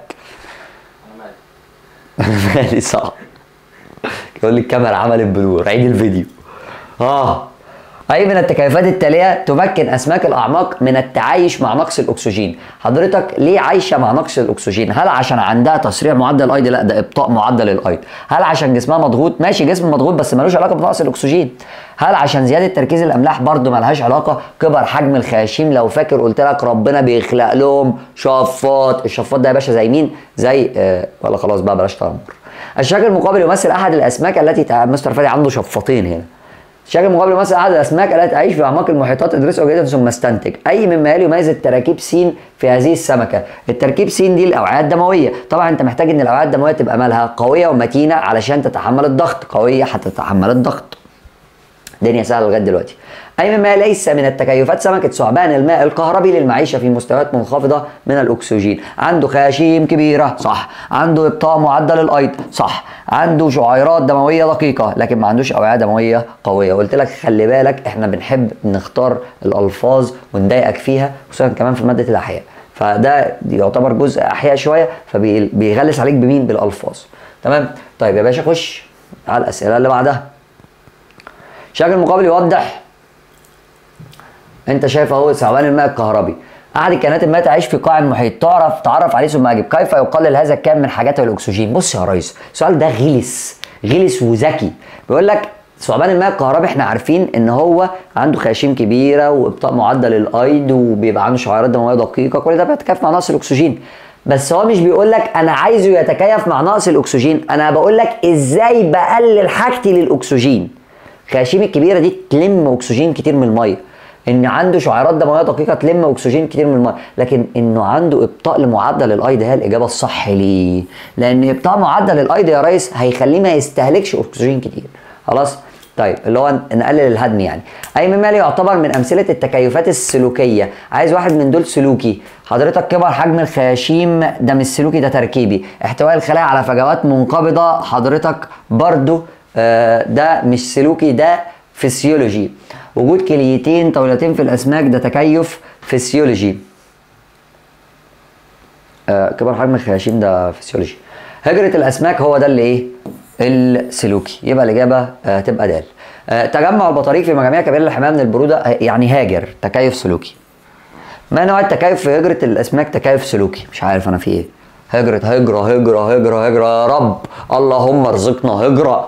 مالي صعب يقول لي الكاميرا عملت بلور عيد الفيديو اه أي من التكيفات التالية تمكن أسماك الأعماق من التعايش مع نقص الأكسجين حضرتك ليه عايشة مع نقص الأكسجين هل عشان عندها تسريع معدل الأيض لا ده إبطاء معدل الأيض هل عشان جسمها مضغوط ماشي جسم مضغوط بس ملوش علاقة بنقص الأكسجين هل عشان زيادة تركيز الأملاح برضو ملهاش علاقة كبر حجم الخياشيم لو فاكر قلت لك ربنا بيخلق لهم شفاط الشفاط ده يا باشا زي مين زي آه ولا خلاص بقى بلاش تنمر الشكل المقابل يمثل أحد الأسماك التي مستر فادي عنده شفاطين هنا الشكل المقابل مثلا احد الاسماك التي تعيش في اعماق المحيطات ادرسه جيدا ثم استنتج اي مما يلي يميز التراكيب س في هذه السمكه التركيب س دي الاوعيه الدمويه طبعا انت محتاج ان الاوعيه الدمويه تبقى مالها قويه ومتينه علشان تتحمل الضغط قويه هتتحمل الضغط الدنيا سهله لغايه دلوقتي أي مما ليس من التكيفات سمكة ثعبان الماء الكهربي للمعيشة في مستويات منخفضة من الأكسجين عنده خياشيم كبيرة صح عنده إبطاء معدل الأيض صح عنده شعيرات دموية دقيقة لكن ما عندوش أوعية دموية قوية قلت لك خلي بالك إحنا بنحب نختار الألفاظ ونضايقك فيها خصوصا كمان في مادة الأحياء فده يعتبر جزء أحياء شوية فبيغلس عليك بمين بالألفاظ تمام طيب يا باشا خش على الأسئلة اللي بعدها شكل المقابل يوضح انت شايف اهو ثعبان الماء الكهربي احد الكائنات الماء تعيش في قاع المحيط تعرف تعرف عليه ثم اجب كيف يقلل هذا الكم من حاجاته الاكسجين بص يا ريس السؤال ده غلس غلس وذكي بيقول لك ثعبان الماء الكهربي احنا عارفين ان هو عنده خياشيم كبيره وابطاء معدل الايض وبيبقى عنده شعيرات دمويه دقيقه كل ده بيتكيف مع نقص الاكسجين بس هو مش بيقول لك انا عايزه يتكيف مع نقص الاكسجين انا بقول لك ازاي بقلل حاجتي للاكسجين الخياشيم الكبيره دي تلم اكسجين كتير من الميه ان عنده شعيرات دمويه دقيقه تلم اكسجين كتير من الميه لكن انه عنده ابطاء لمعدل الايض هي الاجابه الصح ليه لان ابطاء معدل الايض يا ريس هيخليه ما يستهلكش اكسجين كتير خلاص طيب اللي هو نقلل الهدم يعني اي مما يعتبر من امثله التكيفات السلوكيه عايز واحد من دول سلوكي حضرتك كبر حجم الخياشيم ده مش سلوكي ده تركيبي احتواء الخلايا على فجوات منقبضه حضرتك برضو آه ده مش سلوكي ده فسيولوجي وجود كليتين طويلتين في الاسماك ده تكيف فسيولوجي آه كبر حجم الخياشيم ده فسيولوجي هجرة الاسماك هو ده اللي ايه السلوكي يبقى الاجابه آه تبقى د آه تجمع البطاريق في مجاميع كبيره للحمايه من البروده يعني هاجر تكيف سلوكي ما نوع التكيف في هجرة الاسماك تكيف سلوكي مش عارف انا في ايه هجرة هجرة هجرة هجرة هجرة يا رب اللهم ارزقنا هجرة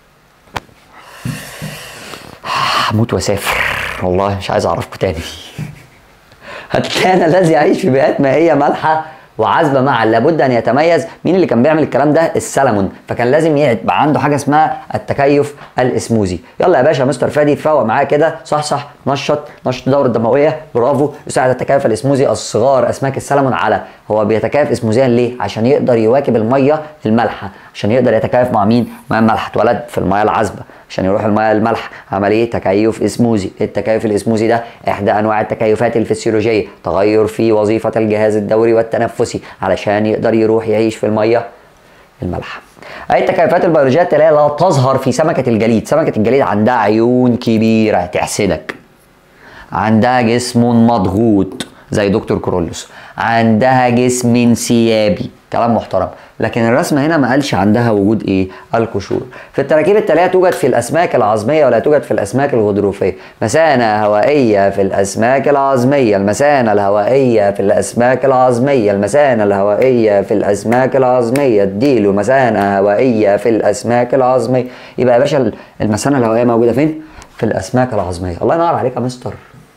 هموت واسافر والله مش عايز اعرفكم تاني الكائن الذي يعيش في بيئات مائيه مالحه وعذبه معا لابد ان يتميز مين اللي كان بيعمل الكلام ده السلمون فكان لازم يبقى عنده حاجه اسمها التكيف الاسموزي يلا يا باشا مستر فادي تفوق معايا كده صح صح نشط نشط الدوره الدمويه برافو يساعد التكيف الاسموزي الصغار اسماك السلمون على هو بيتكيف اسموزيا ليه عشان يقدر يواكب الميه المالحه عشان يقدر يتكيف مع مين مع الملح اتولد في الميه العذبه عشان يروح الميه الملح عمليه تكيف اسموزي التكيف الاسموزي ده احدى انواع التكيفات الفسيولوجيه تغير في وظيفه الجهاز الدوري والتنفسي علشان يقدر يروح يعيش في الميه المالحه اي التكيفات البيولوجيه التاليه لا تظهر في سمكه الجليد سمكه الجليد عندها عيون كبيره تحسدك عندها جسم مضغوط زي دكتور كرولوس عندها جسم انسيابي كلام محترم لكن الرسمه هنا ما قالش عندها وجود ايه القشور في التراكيب التاليه توجد في الاسماك العظميه ولا توجد في الاسماك الغضروفيه مثانه هوائيه في الاسماك العظميه المثانه الهوائيه في الاسماك العظميه المثانه الهوائيه في الاسماك العظميه اديله مثانه هوائيه في الاسماك العظميه يبقى يا باشا المثانه الهوائيه موجوده فين في الاسماك العظميه الله ينور عليك يا مستر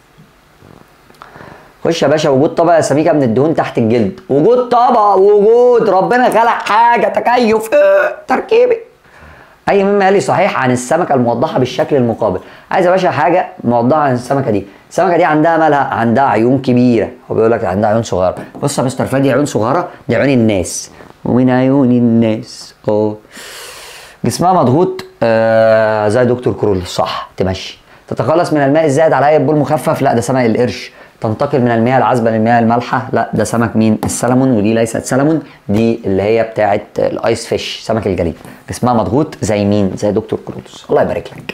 خش يا باشا وجود طبقه سميكه من الدهون تحت الجلد وجود طبقه وجود ربنا خلق حاجه تكيف إيه تركيبي اي مما قال لي صحيح عن السمكه الموضحه بالشكل المقابل عايز يا باشا حاجه موضحه عن السمكه دي السمكه دي عندها مالها عندها عيون كبيره هو بيقول لك عندها عيون صغيره بص يا مستر فادي عيون صغيره دي عيون الناس ومن عيون الناس اه جسمها مضغوط آه زي دكتور كرول صح تمشي تتخلص من الماء الزائد على هيئه بول مخفف لا ده سمك القرش تنتقل من المياه العذبه للمياه المالحه لا ده سمك مين السلمون ودي ليست سلمون دي اللي هي بتاعه الايس فيش سمك الجليد جسمها مضغوط زي مين زي دكتور كرولوس الله يبارك لك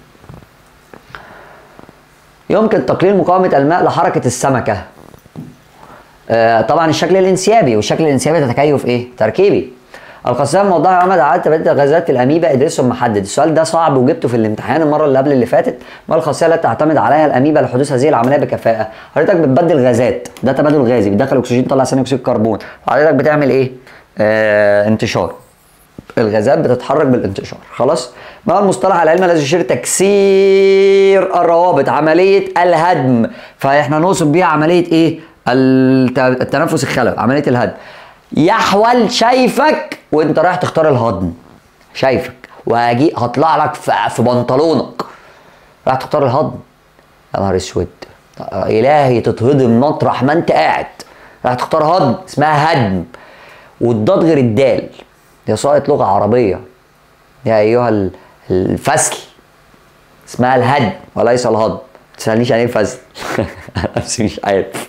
يمكن تقليل مقاومه الماء لحركه السمكه آه طبعا الشكل الانسيابي والشكل الانسيابي ده تكيف ايه تركيبي القسام موضوع عمد عدد تبادل غازات الاميبا ادرسهم محدد السؤال ده صعب وجبته في الامتحان المره اللي قبل اللي فاتت ما الخاصيه التي تعتمد عليها الاميبا لحدوث هذه العمليه بكفاءه حضرتك بتبدل غازات ده تبادل غازي بتدخل اكسجين تطلع ثاني اكسيد الكربون حضرتك بتعمل ايه آه انتشار الغازات بتتحرك بالانتشار خلاص ما هو المصطلح العلمي الذي يشير تكسير الروابط عمليه الهدم فاحنا نقصد بيها عمليه ايه التنفس الخلوي عمليه الهدم يحول شايفك وانت رايح تختار الهضم شايفك وهجي هطلع لك في بنطلونك رايح تختار الهضم يا نهار اسود الهي تتهضم مطرح ما انت قاعد رايح تختار هضم اسمها هدم والضاد غير الدال يا ساقط لغه عربيه يا ايها الفصل اسمها الهدم وليس الهضم ما تسالنيش يعني ايه الفصل نفسي مش عارف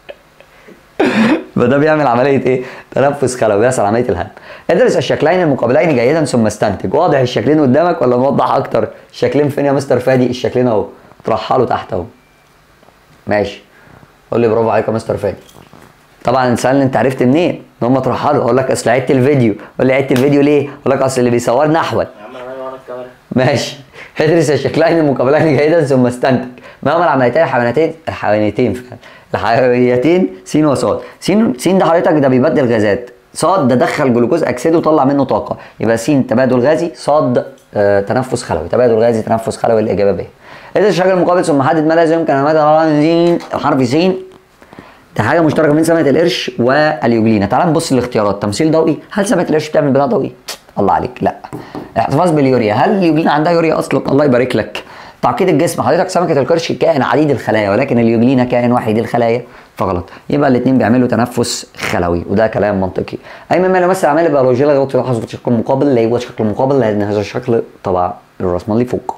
فده بيعمل عمليه ايه؟ تنفس خلوي بيحصل عمليه الهدم. ادرس الشكلين المقابلين جيدا ثم استنتج، واضح الشكلين قدامك ولا نوضح اكتر؟ الشكلين فين يا مستر فادي؟ الشكلين اهو، ترحلوا تحت اهو. ماشي. قول لي برافو عليك يا مستر فادي. طبعا سألني انت عرفت منين؟ ان هم اترحلوا، اقول لك اصل عدت الفيديو، قول لي عدت الفيديو ليه؟ اقول لك اصل اللي بيصورنا احول. يا عم انا ورا الكاميرا ماشي ادرس الشكلين المقابلين جيدا ثم استنتج ما هما العمليتين الحيوانيتين الحيوانيتين فعلا الحيوانيتين س وصاد س س ده حضرتك ده بيبدل غازات صاد ده دخل جلوكوز اكسيد وطلع منه طاقه يبقى س تبادل غازي صاد آه تنفس خلوي تبادل غازي تنفس خلوي الاجابه ب ادرس الشكل المقابل ثم حدد ما لازم يمكن ان حرف س ده حاجه مشتركه بين سمكه القرش واليوجلينا تعال نبص للاختيارات تمثيل ضوئي هل سمكه القرش بتعمل بناء ضوئي الله عليك لا احتفاظ باليوريا هل اليوجلينا عندها يوريا اصلا الله يبارك لك تعقيد الجسم حضرتك سمكه القرش كائن عديد الخلايا ولكن اليوجلينا كائن وحيد الخلايا فغلط يبقى الاثنين بيعملوا تنفس خلوي وده كلام منطقي اي مما يمثل اعمال البيولوجيه لا يغطي لاحظ في الشكل المقابل لا يوجد شكل مقابل لان هذا الشكل طبعا الرسمه اللي فوق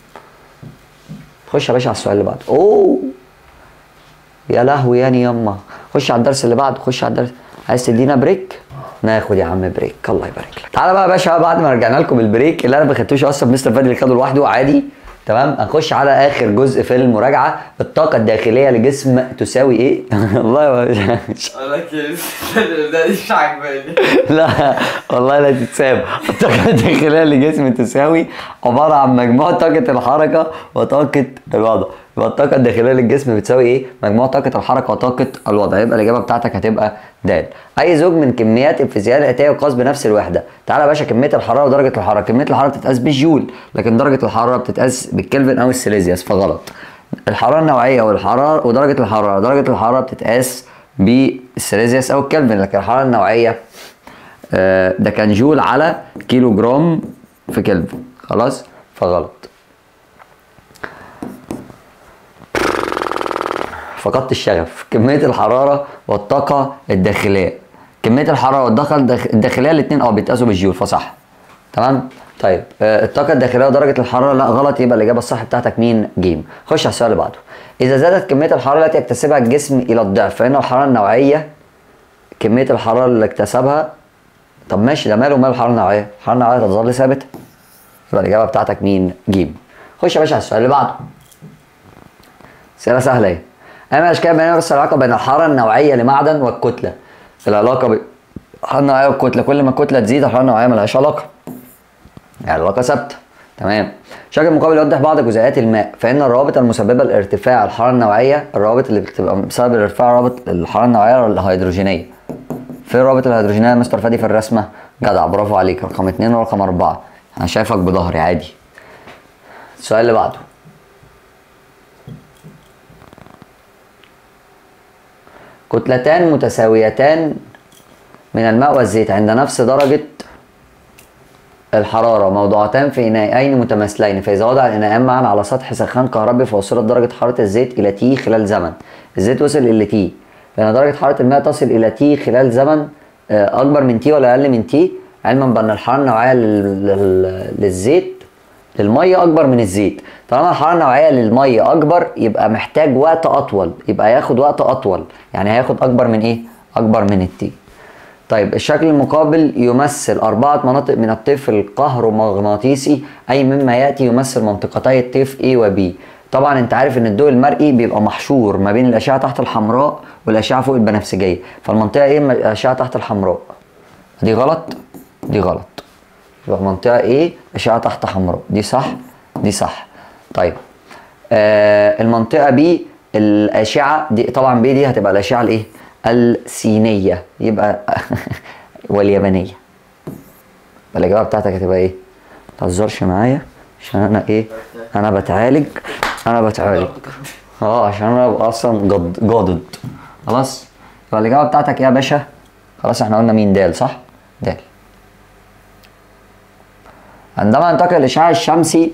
خش يا باشا على السؤال اللي بعده اوه يا لهوي يعني يما خش على الدرس اللي بعده خش على الدرس عايز تدينا بريك ناخد يا عم بريك الله يبارك لك تعالى بقى يا باشا بعد ما رجعنا لكم البريك اللي انا ما خدتوش اصلا مستر فادي اللي خده لوحده عادي تمام هنخش على اخر جزء في المراجعه الطاقه الداخليه لجسم تساوي ايه والله ما اقول لك ده دي مش عاجباني لا والله لا تتساب الطاقة الداخلية لجسم تساوي عبارة عن مجموع طاقة الحركة وطاقة الوضع يبقى الطاقة الداخلية للجسم بتساوي ايه؟ مجموع طاقة الحركة وطاقة الوضع يبقى الإجابة بتاعتك هتبقى د أي زوج من كميات الفيزياء الآتية يقاس بنفس الوحدة تعالى يا باشا كمية الحرارة ودرجة الحرارة كمية الحرارة بتتقاس بالجول لكن درجة الحرارة بتتقاس بالكلفن أو السيليزيوس فغلط الحرارة النوعية والحرارة ودرجة الحرارة درجة الحرارة بتتقاس بالسيليزيوس أو الكلفن لكن الحرارة النوعية آه، ده كان جول على كيلو جرام في كلفن خلاص فغلط فقدت الشغف كمية الحرارة والطاقة الداخلية كمية الحرارة والطاقة الداخ- الداخلية الاتنين اه بيتقاسوا بالجول فصح تمام طيب آه، الطاقة الداخلية ودرجة الحرارة لا غلط يبقى الإجابة الصح بتاعتك مين؟ جيم. خش على السؤال اللي بعده. إذا زادت كمية الحرارة التي يكتسبها الجسم إلى الضعف فإن الحرارة النوعية كمية الحرارة اللي اكتسبها طب ماشي ده ماله ومال الحرارة النوعية؟ الحرارة النوعية تظل ثابتة. يبقى الإجابة بتاعتك مين؟ جيم. خش يا باشا على السؤال اللي بعده. أسئلة سهلة اهي. أهم الأشكال بين نفس العلاقة بين الحرارة النوعية لمعدن والكتلة. العلاقة بين الحرارة النوعية والكتلة كل ما الكتلة تزيد الحرارة النوعية ملهاش علاقة. يعني العلاقة ثابتة تمام شكل مقابل يوضح بعض جزيئات الماء فإن الروابط المسببة لارتفاع الحرارة النوعية الروابط اللي بتبقى بسبب ارتفاع روابط الحرارة النوعية الهيدروجينية في الروابط الهيدروجينية يا مستر فادي في الرسمة جدع برافو عليك رقم اتنين ورقم أربعة أنا شايفك بظهري عادي السؤال اللي بعده كتلتان متساويتان من الماء والزيت عند نفس درجة الحرارة موضوعتان في إناءين متماثلين فإذا وضع الإناءان معا على سطح سخان كهربي فوصلت درجة حرارة الزيت إلى تي خلال زمن الزيت وصل إلى تي فإن درجة حرارة الماء تصل إلى تي خلال زمن آه، أكبر من تي ولا أقل من تي علما بأن الحرارة النوعية لل- لل- للزيت للمية أكبر من الزيت طالما الحرارة النوعية للمية أكبر يبقى محتاج وقت أطول يبقى هياخد وقت أطول يعني هياخد أكبر من إيه؟ أكبر من التي طيب الشكل المقابل يمثل أربعة مناطق من الطيف الكهرومغناطيسي أي مما يأتي يمثل منطقتي الطيف A و B طبعا انت عارف ان الضوء المرئي بيبقى محشور ما بين الاشعه تحت الحمراء والاشعه فوق البنفسجيه فالمنطقه ايه الم- الاشعه تحت الحمراء دي غلط دي غلط يبقى منطقه ايه اشعه تحت حمراء دي صح دي صح طيب آه المنطقه بي الاشعه دي طبعا بي دي هتبقى الاشعه الايه السينيه يبقى واليابانيه يبقى الاجابه بتاعتك هتبقى ايه ما تهزرش معايا عشان انا ايه انا بتعالج انا بتعالج اه عشان انا ببقى اصلا جد جادد خلاص يبقى الاجابه بتاعتك ايه يا باشا خلاص احنا قلنا مين دال صح دال عندما ينتقل الاشعاع الشمسي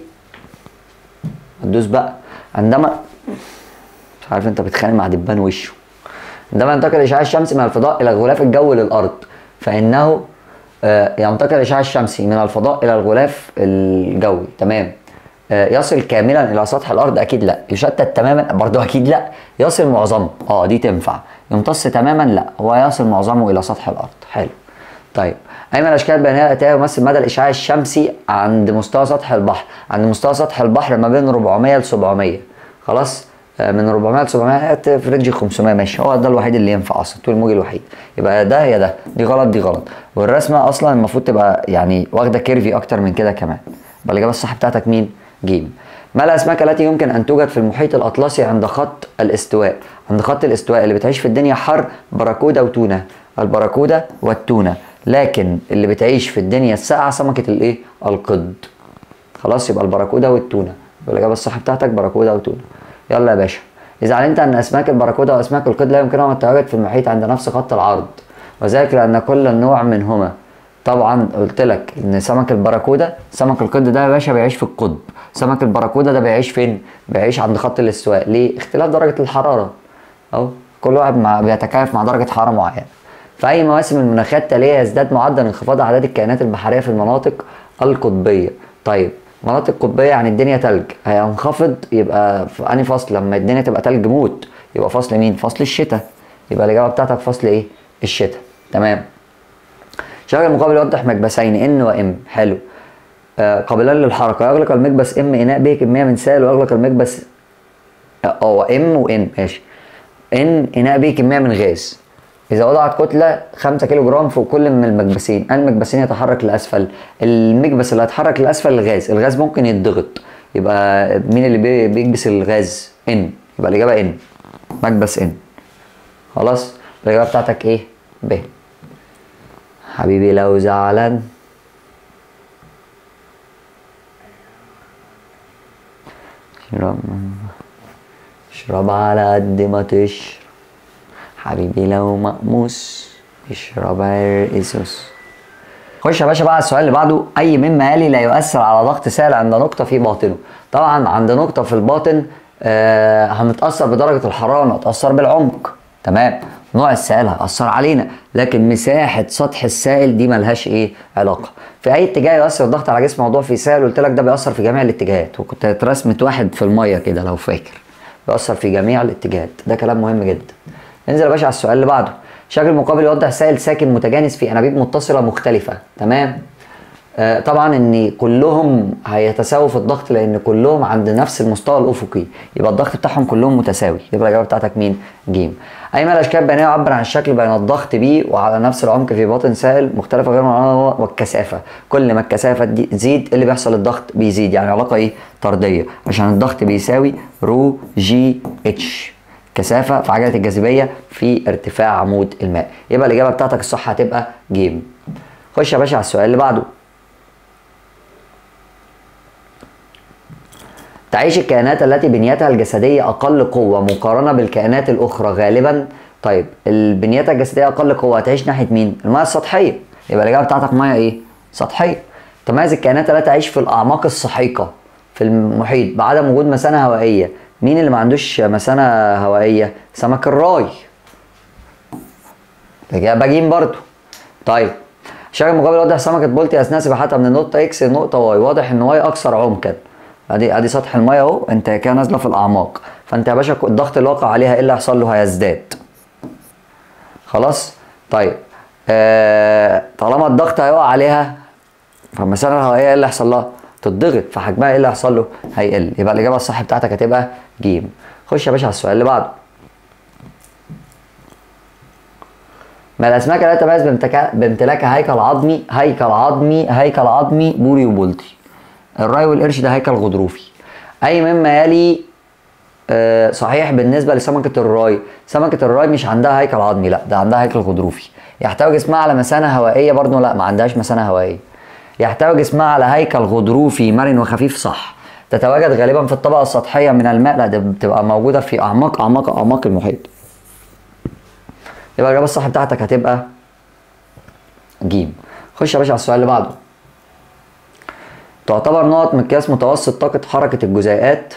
هتدوس بقى عندما مش عارف انت بتخانق مع دبان وشه عندما ينتقل الاشعاع الشمسي من الفضاء الى الغلاف الجوي للارض فانه آه، ينتقل الاشعاع الشمسي من الفضاء الى الغلاف الجوي تمام آه، يصل كاملا الى سطح الارض اكيد لا يشتت تماما برضه اكيد لا يصل معظمه اه دي تنفع يمتص تماما لا هو يصل معظمه الى سطح الارض حلو طيب اي من الاشكال البيانيه الاتيه يمثل مدى الاشعاع الشمسي عند مستوى سطح البحر عند مستوى سطح البحر ما بين 400 ل 700 خلاص آه، من 400 ل 700 في رينج 500 ماشي هو ده الوحيد اللي ينفع اصلا طول الموج الوحيد يبقى ده يا ده دي غلط دي غلط والرسمه اصلا المفروض تبقى يعني واخده كيرفي اكتر من كده كمان يبقى الاجابه الصح بتاعتك مين جيم ما الاسماك التي يمكن ان توجد في المحيط الاطلسي عند خط الاستواء عند خط الاستواء اللي بتعيش في الدنيا حر باراكودا وتونه الباراكودا والتونه لكن اللي بتعيش في الدنيا الساقعه سمكه الايه القد خلاص يبقى الباراكودا والتونه يبقى الاجابه الصح بتاعتك باراكودا وتونه يلا يا باشا اذا علمت ان اسماك الباراكودا واسماك القد لا يمكنهم التواجد في المحيط عند نفس خط العرض وذلك لان كل نوع منهما طبعا قلت لك ان سمك الباراكودا سمك القد ده يا باشا بيعيش في القطب سمك الباراكودا ده بيعيش فين بيعيش عند خط الاستواء ليه اختلاف درجه الحراره اهو كل واحد مع بيتكيف مع درجه حراره معينه في اي مواسم المناخات التاليه يزداد معدل انخفاض اعداد الكائنات البحريه في المناطق القطبيه طيب مناطق قطبيه يعني الدنيا تلج هينخفض يبقى في انهي فصل لما الدنيا تبقى تلج موت يبقى فصل مين فصل الشتاء يبقى الاجابه بتاعتك فصل ايه الشتاء تمام شكل المقابل يوضح مكبسين ان وام حلو آه قابلان للحركه يغلق المكبس ام اناء به كميه من سائل ويغلق المكبس اه ام وان ماشي ان اناء به كميه من غاز اذا وضعت كتله 5 كيلو جرام فوق كل من المكبسين المكبسين يتحرك لاسفل المكبس اللي هيتحرك لاسفل الغاز الغاز ممكن يتضغط يبقى مين اللي بي- بيكبس الغاز ان يبقى الاجابه ان مكبس ان خلاص الاجابه بتاعتك ايه ب حبيبي لو زعلان اشرب اشرب على قد ما تشرب حبيبي لو مقموس اشرب عرق سوس خش يا باشا بقى على السؤال اللي بعده اي مما يلي لا يؤثر على ضغط سائل عند نقطه في باطنه طبعا عند نقطه في الباطن آه هنتاثر بدرجه الحراره ونتاثر بالعمق تمام نوع السائل هيأثر علينا لكن مساحة سطح السائل دي ملهاش ايه علاقة في اي اتجاه يؤثر الضغط على جسم موضوع في سائل قلت لك ده بيأثر في جميع الاتجاهات وكنت اترسمت واحد في المية كده لو فاكر بيأثر في جميع الاتجاهات ده كلام مهم جدا ننزل يا باشا على السؤال اللي بعده شكل مقابل يوضح سائل ساكن متجانس في انابيب متصلة مختلفة تمام آه، طبعا ان كلهم هيتساووا في الضغط لان كلهم عند نفس المستوى الافقي يبقى الضغط بتاعهم كلهم متساوي يبقى الاجابه بتاعتك مين جيم اي من الاشكال البيانيه يعبر عن الشكل بين الضغط ب وعلى نفس العمق في باطن سائل مختلفه غير معينه والكثافه كل ما الكثافه دي تزيد إيه اللي بيحصل الضغط بيزيد يعني علاقه ايه طرديه عشان الضغط بيساوي رو جي اتش كثافه في عجله الجاذبيه في ارتفاع عمود الماء يبقى الاجابه بتاعتك الصح هتبقى جيم خش يا باشا على السؤال اللي بعده تعيش الكائنات التي بنيتها الجسدية أقل قوة مقارنة بالكائنات الأخرى غالبا طيب البنيتها الجسدية أقل قوة هتعيش ناحية مين؟ المياه السطحية يبقى الإجابة بتاعتك مياه إيه؟ سطحية تميز الكائنات التي تعيش في الأعماق السحيقة في المحيط بعدم وجود مثانة هوائية مين اللي ما عندوش مثانة هوائية؟ سمك الراي الإجابة جيم برضو طيب الشكل المقابل يوضح سمكة بولتي أثناء سباحتها من النقطة إكس للنقطة واي واضح إن واي أكثر عمقا ادي ادي سطح الميه اهو انت كده نازله في الاعماق فانت يا باشا الضغط اللي واقع عليها ايه اللي هيحصل له هيزداد خلاص طيب آه طالما الضغط هيقع عليها فالمسافه الهوائيه ايه اللي هيحصل لها تتضغط فحجمها ايه اللي هيحصل له هيقل يبقى الاجابه الصح بتاعتك هتبقى ج خش يا باشا على السؤال اللي بعده ما الاسماك التي تتميز بامتكا- بامتلاكها هيكل عظمي هيكل عظمي هيكل عظمي بوري وبولتي الراي والقرش ده هيكل غضروفي اي مما يلي آه، صحيح بالنسبه لسمكه الراي سمكه الراي مش عندها هيكل عظمي لا ده عندها هيكل غضروفي يحتوي جسمها على مثانه هوائيه برضه لا ما عندهاش مثانه هوائيه يحتوي جسمها على هيكل غضروفي مرن وخفيف صح تتواجد غالبا في الطبقه السطحيه من الماء لا ده بتبقى موجوده في اعماق اعماق اعماق المحيط يبقى الاجابه الصح بتاعتك هتبقى جيم خش يا باشا على السؤال اللي بعده تعتبر نقط مقياس متوسط طاقة حركة الجزيئات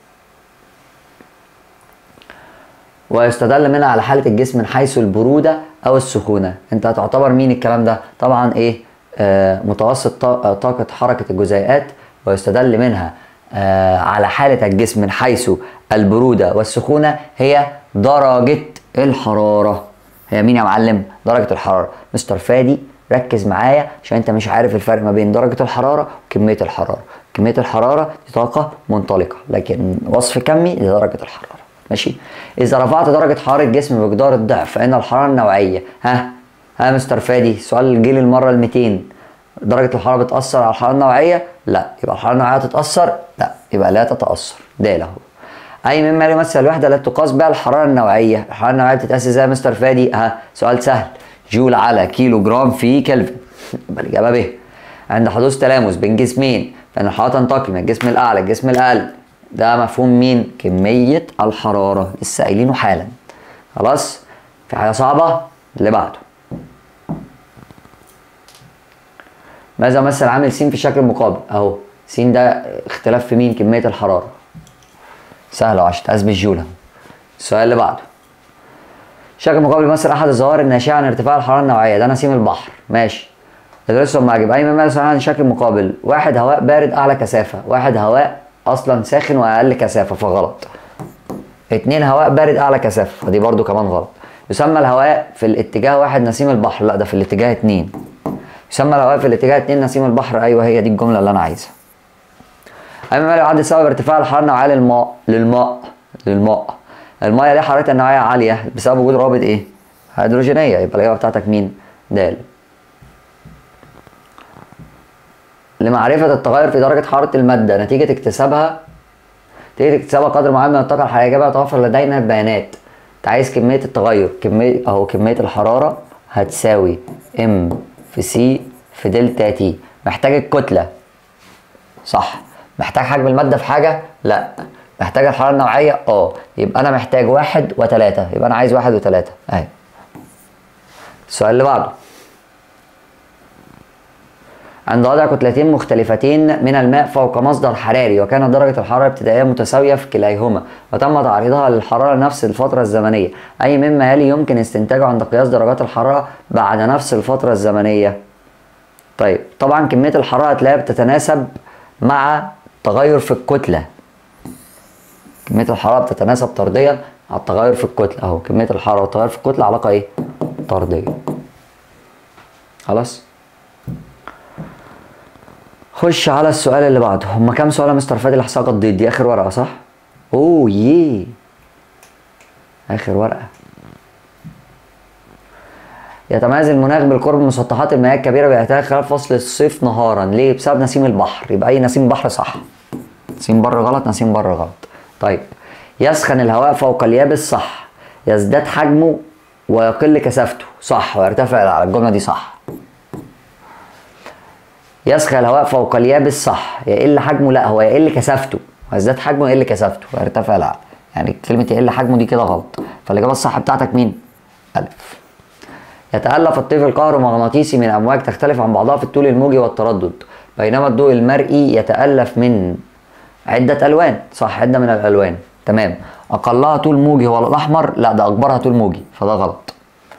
ويستدل منها على حالة الجسم من حيث البرودة أو السخونة أنت هتعتبر مين الكلام ده طبعا إيه آه متوسط طا- آه، طاقة حركة الجزيئات ويستدل منها آه على حالة الجسم من حيث البرودة والسخونة هي درجة الحرارة هي مين يا معلم درجة الحرارة مستر فادي ركز معايا عشان انت مش عارف الفرق ما بين درجة الحرارة وكمية الحرارة كمية الحرارة دي طاقة منطلقة لكن وصف كمي دي درجة الحرارة ماشي إذا رفعت درجة حرارة الجسم بمقدار الضعف فإن الحرارة النوعية ها ها يا مستر فادي سؤال جه للمرة ال 200 درجة الحرارة بتأثر على الحرارة النوعية؟ لا يبقى الحرارة النوعية تتأثر؟ لا يبقى لا تتأثر ده له أي مما يمثل الوحدة التي تقاس بها الحرارة النوعية الحرارة النوعية بتتقاس ازاي يا مستر فادي؟ ها سؤال سهل جول على كيلو جرام في كلفن يبقى الإجابة ب عند حدوث تلامس بين جسمين فإن الحرارة تنتقل من الجسم الأعلى للجسم الأقل ده مفهوم مين؟ كمية الحرارة لسه قايلينه حالا خلاص؟ في حاجة صعبة؟ اللي بعده ماذا مثل عامل س في الشكل المقابل اهو س ده اختلاف في مين كميه الحراره سهله عشان تقاس بالجوله السؤال اللي بعده الشكل المقابل يمثل احد الظواهر الناشئه عن ارتفاع الحراره النوعيه ده نسيم البحر ماشي ادرسه لما اجيب اي مما يسمى عن الشكل المقابل واحد هواء بارد اعلى كثافه واحد هواء اصلا ساخن واقل كثافه فغلط اتنين هواء بارد اعلى كثافه فدي برضو كمان غلط يسمى الهواء في الاتجاه واحد نسيم البحر لا ده في الاتجاه اتنين يسمى الهواء في الاتجاه اتنين نسيم البحر ايوه هي دي الجمله اللي انا عايزها اما ما يعد سبب ارتفاع الحراره النوعيه للماء للماء للماء الميه ليه حرارتها النوعيه عاليه بسبب وجود روابط ايه هيدروجينيه يبقى الاجابه بتاعتك مين د لمعرفه التغير في درجه حراره الماده نتيجه اكتسابها نتيجه اكتسابها قدر معين من الطاقه الحراريه يجب ان يتوفر لدينا بيانات انت عايز كميه التغير كميه اهو كميه الحراره هتساوي ام في سي في دلتا تي محتاج الكتله صح محتاج حجم الماده في حاجه لا محتاج الحراره النوعيه اه يبقى انا محتاج واحد وثلاثه يبقى انا عايز واحد وثلاثه اهي السؤال اللي بعده عند وضع كتلتين مختلفتين من الماء فوق مصدر حراري وكانت درجة الحرارة الابتدائية متساوية في كليهما وتم تعريضها للحرارة نفس الفترة الزمنية أي مما يلي يمكن استنتاجه عند قياس درجات الحرارة بعد نفس الفترة الزمنية طيب طبعا كمية الحرارة هتلاقيها بتتناسب مع تغير في الكتلة كمية الحرارة بتتناسب طرديا مع التغير في الكتلة اهو كمية الحرارة والتغير في الكتلة علاقة ايه؟ طردية خلاص خش على السؤال اللي بعده هما كام سؤال يا مستر فادي اللي حصل قضيت دي اخر ورقة صح؟ اوه يي اخر ورقة يتميز المناخ بالقرب من مسطحات المياه الكبيرة بيحتاج خلال فصل الصيف نهارا ليه؟ بسبب نسيم البحر يبقى أي نسيم بحر صح نسيم بر غلط نسيم بر غلط طيب يسخن الهواء فوق اليابس صح يزداد حجمه ويقل كثافته صح ويرتفع على الجملة دي صح يسخن الهواء فوق اليابس صح يقل حجمه لا هو يقل كثافته ويزداد حجمه يقل كثافته ويرتفع لا يعني كلمة يقل حجمه دي كده غلط فالإجابة الصح بتاعتك مين؟ ألف يتألف الطيف الكهرومغناطيسي من أمواج تختلف عن بعضها في الطول الموجي والتردد بينما الضوء المرئي يتألف من عدة ألوان صح عدة من الألوان تمام أقلها طول موجي هو الأحمر لا ده أكبرها طول موجي فده غلط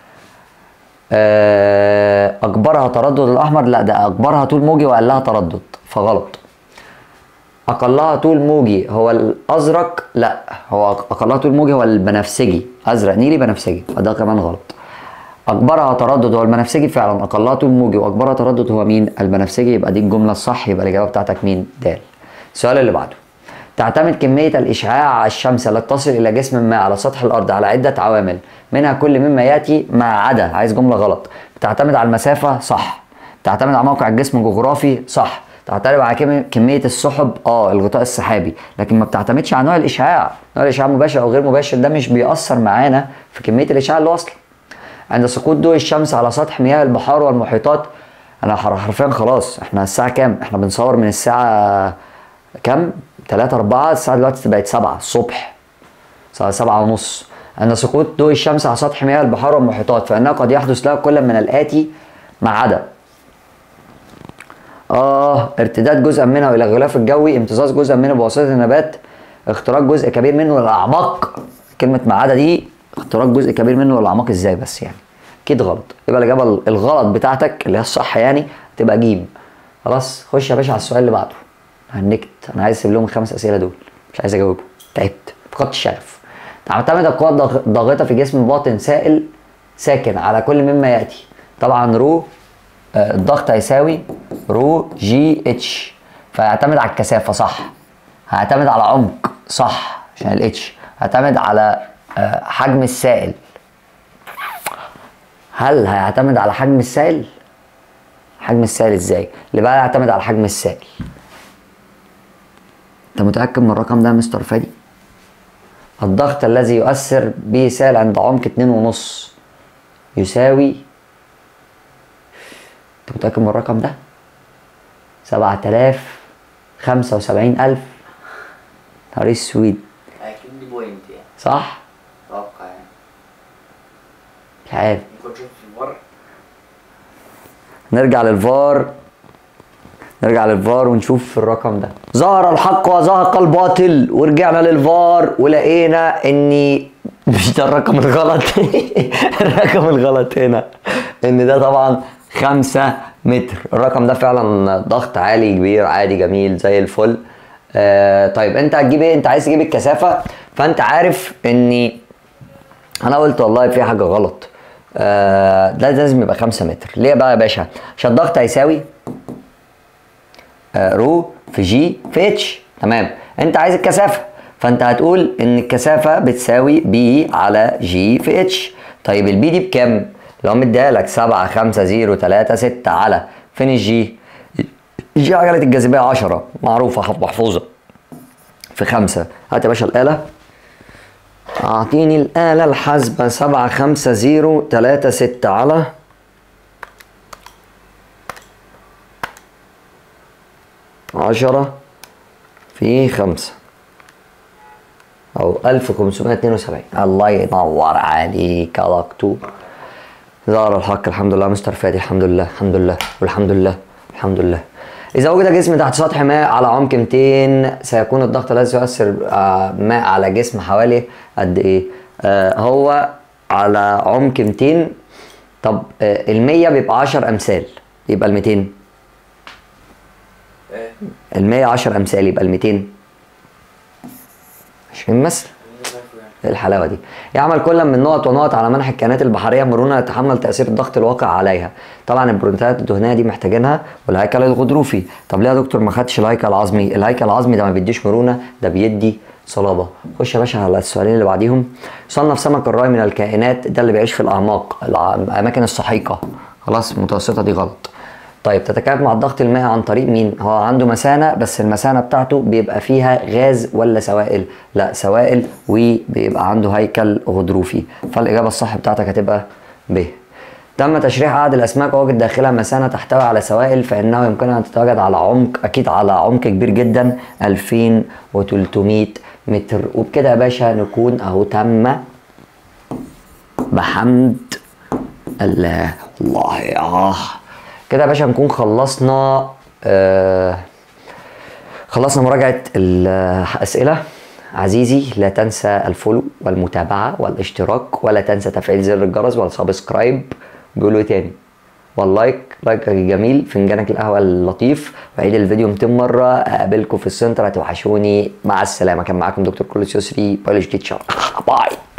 آه، أكبرها تردد الأحمر لا ده أكبرها طول موجي وأقلها تردد فغلط أقلها طول موجي هو الأزرق لا هو أقلها طول موجي هو البنفسجي أزرق نيلي بنفسجي فده كمان غلط اكبرها تردد هو البنفسجي فعلا اقلها طول موجي واكبرها تردد هو مين البنفسجي يبقى دي الجمله الصح يبقى الاجابه بتاعتك مين د السؤال اللي بعده تعتمد كمية الإشعاع الشمس التي تصل إلى جسم ما على سطح الأرض على عدة عوامل منها كل مما يأتي ما عدا عايز جملة غلط بتعتمد على المسافة صح بتعتمد على موقع الجسم الجغرافي صح تعتمد على كم- كمية السحب اه الغطاء السحابي لكن ما بتعتمدش على نوع الإشعاع نوع الإشعاع مباشر أو غير مباشر ده مش بيأثر معانا في كمية الإشعاع اللي واصله عند سقوط ضوء الشمس على سطح مياه البحار والمحيطات انا حر- حرفيا خلاص احنا الساعة كام؟ احنا بنصور من الساعة كام؟ 3 4 الساعة دلوقتي بقت 7 الصبح الساعة 7 ونص عند سقوط ضوء الشمس على سطح مياه البحار والمحيطات فإنها قد يحدث لها كل من الآتي ما عدا آه ارتداد جزء منها إلى الغلاف الجوي امتصاص جزء منه بواسطة النبات اختراق جزء كبير منه للأعماق كلمة ما عدا دي اختراق جزء كبير منه للأعماق ازاي بس يعني أكيد غلط يبقى الإجابة الغلط بتاعتك اللي هي الصح يعني تبقى جيم خلاص خش يا باشا على السؤال اللي بعده هنكت أنا عايز أسيب لهم الخمس أسئلة دول مش عايز أجاوبهم تعبت فقدت الشغف تعتمد القوى الضغ- الضاغطة في جسم باطن سائل ساكن على كل مما يأتي طبعا رو آه، الضغط هيساوي رو جي اتش فيعتمد على الكثافة صح هيعتمد على عمق صح عشان الاتش هيعتمد على آه، حجم السائل هل هيعتمد على حجم السائل؟ حجم السائل ازاي؟ اللي بقى يعتمد على حجم السائل انت متأكد من الرقم ده يا مستر فادي؟ الضغط الذي يؤثر به سائل عند عمق اتنين ونص يساوي انت متأكد من الرقم ده؟ سبعة آلاف خمسة وسبعين ألف نهار اسود اكيد دي بوينت يعني صح؟ اتوقع يعني مش عارف ممكن تشوف في البر نرجع للفار نرجع للفار ونشوف الرقم ده ظهر الحق وزهق الباطل ورجعنا للفار ولقينا اني مش ده الرقم الغلط الرقم الغلط هنا ان ده طبعا خمسة متر الرقم ده فعلا ضغط عالي كبير عادي جميل زي الفل آه طيب انت هتجيب ايه انت عايز تجيب الكثافة فانت عارف اني انا قلت والله في حاجه غلط آه ده لازم يبقى 5 متر ليه بقى يا باشا عشان الضغط هيساوي آه رو في جي في اتش تمام انت عايز الكثافه فانت هتقول ان الكثافه بتساوي بي على جي في اتش طيب البي دي بكام لو مديها لك 7 5 0 3 6 على فين الجي جي عجله الجاذبيه 10 معروفه محفوظه في خمسة هات يا باشا الآلة أعطيني الآلة الحاسبة سبعة خمسة زيرو تلاتة ستة على عشرة في خمسة أو ألف خمسمائة اتنين وسبعين الله ينور عليك يا دكتور ظهر الحق الحمد لله مستر فادي الحمد لله الحمد لله والحمد لله الحمد لله إذا وجد جسم تحت سطح ماء على عمق 200 سيكون الضغط الذي يؤثر آه، ماء على جسم حوالي قد إيه؟ آه، هو على عمق 200 طب آه، ال 100 بيبقى 10 أمثال يبقى ال 200 ايه ال 100 10 أمثال يبقى ال 200 20 مثل مش عارفه يعني ايه الحلاوه دي يعمل كل من نقط ونقط على منح الكائنات البحريه مرونه تتحمل تاثير الضغط الواقع عليها طبعا البروتينات الدهنيه دي محتاجينها والهيكل الغضروفي طب ليه يا دكتور ما خدتش الهيكل العظمي الهيكل العظمي ده ما بيديش مرونه ده بيدي صلابه خش يا باشا على السؤالين اللي بعديهم صنف سمك الراي من الكائنات ده اللي بيعيش في الاعماق الع- الاماكن السحيقه خلاص المتوسطه دي غلط طيب تتكيف مع الضغط المائي عن طريق مين؟ هو عنده مثانة بس المثانة بتاعته بيبقى فيها غاز ولا سوائل؟ لا سوائل وبيبقى عنده هيكل غضروفي فالإجابة الصح بتاعتك هتبقى ب تم تشريح عدد الأسماك ووجد داخلها مثانة تحتوي على سوائل فإنه يمكنها أن تتواجد على عمق أكيد على عمق كبير جدا 2300 متر وبكده يا باشا نكون أهو تم بحمد الله الله ياه كده يا باشا نكون خلصنا آه خلصنا مراجعة الأسئلة عزيزي لا تنسى الفولو والمتابعة والاشتراك ولا تنسى تفعيل زر الجرس والسبسكرايب بيقولوا ايه تاني واللايك لايك جميل فنجانك القهوة اللطيف وعيد الفيديو 200 مرة اقابلكم في السنتر هتوحشوني مع السلامة كان معاكم دكتور كولوس يسري بيولوجي تيتشر باي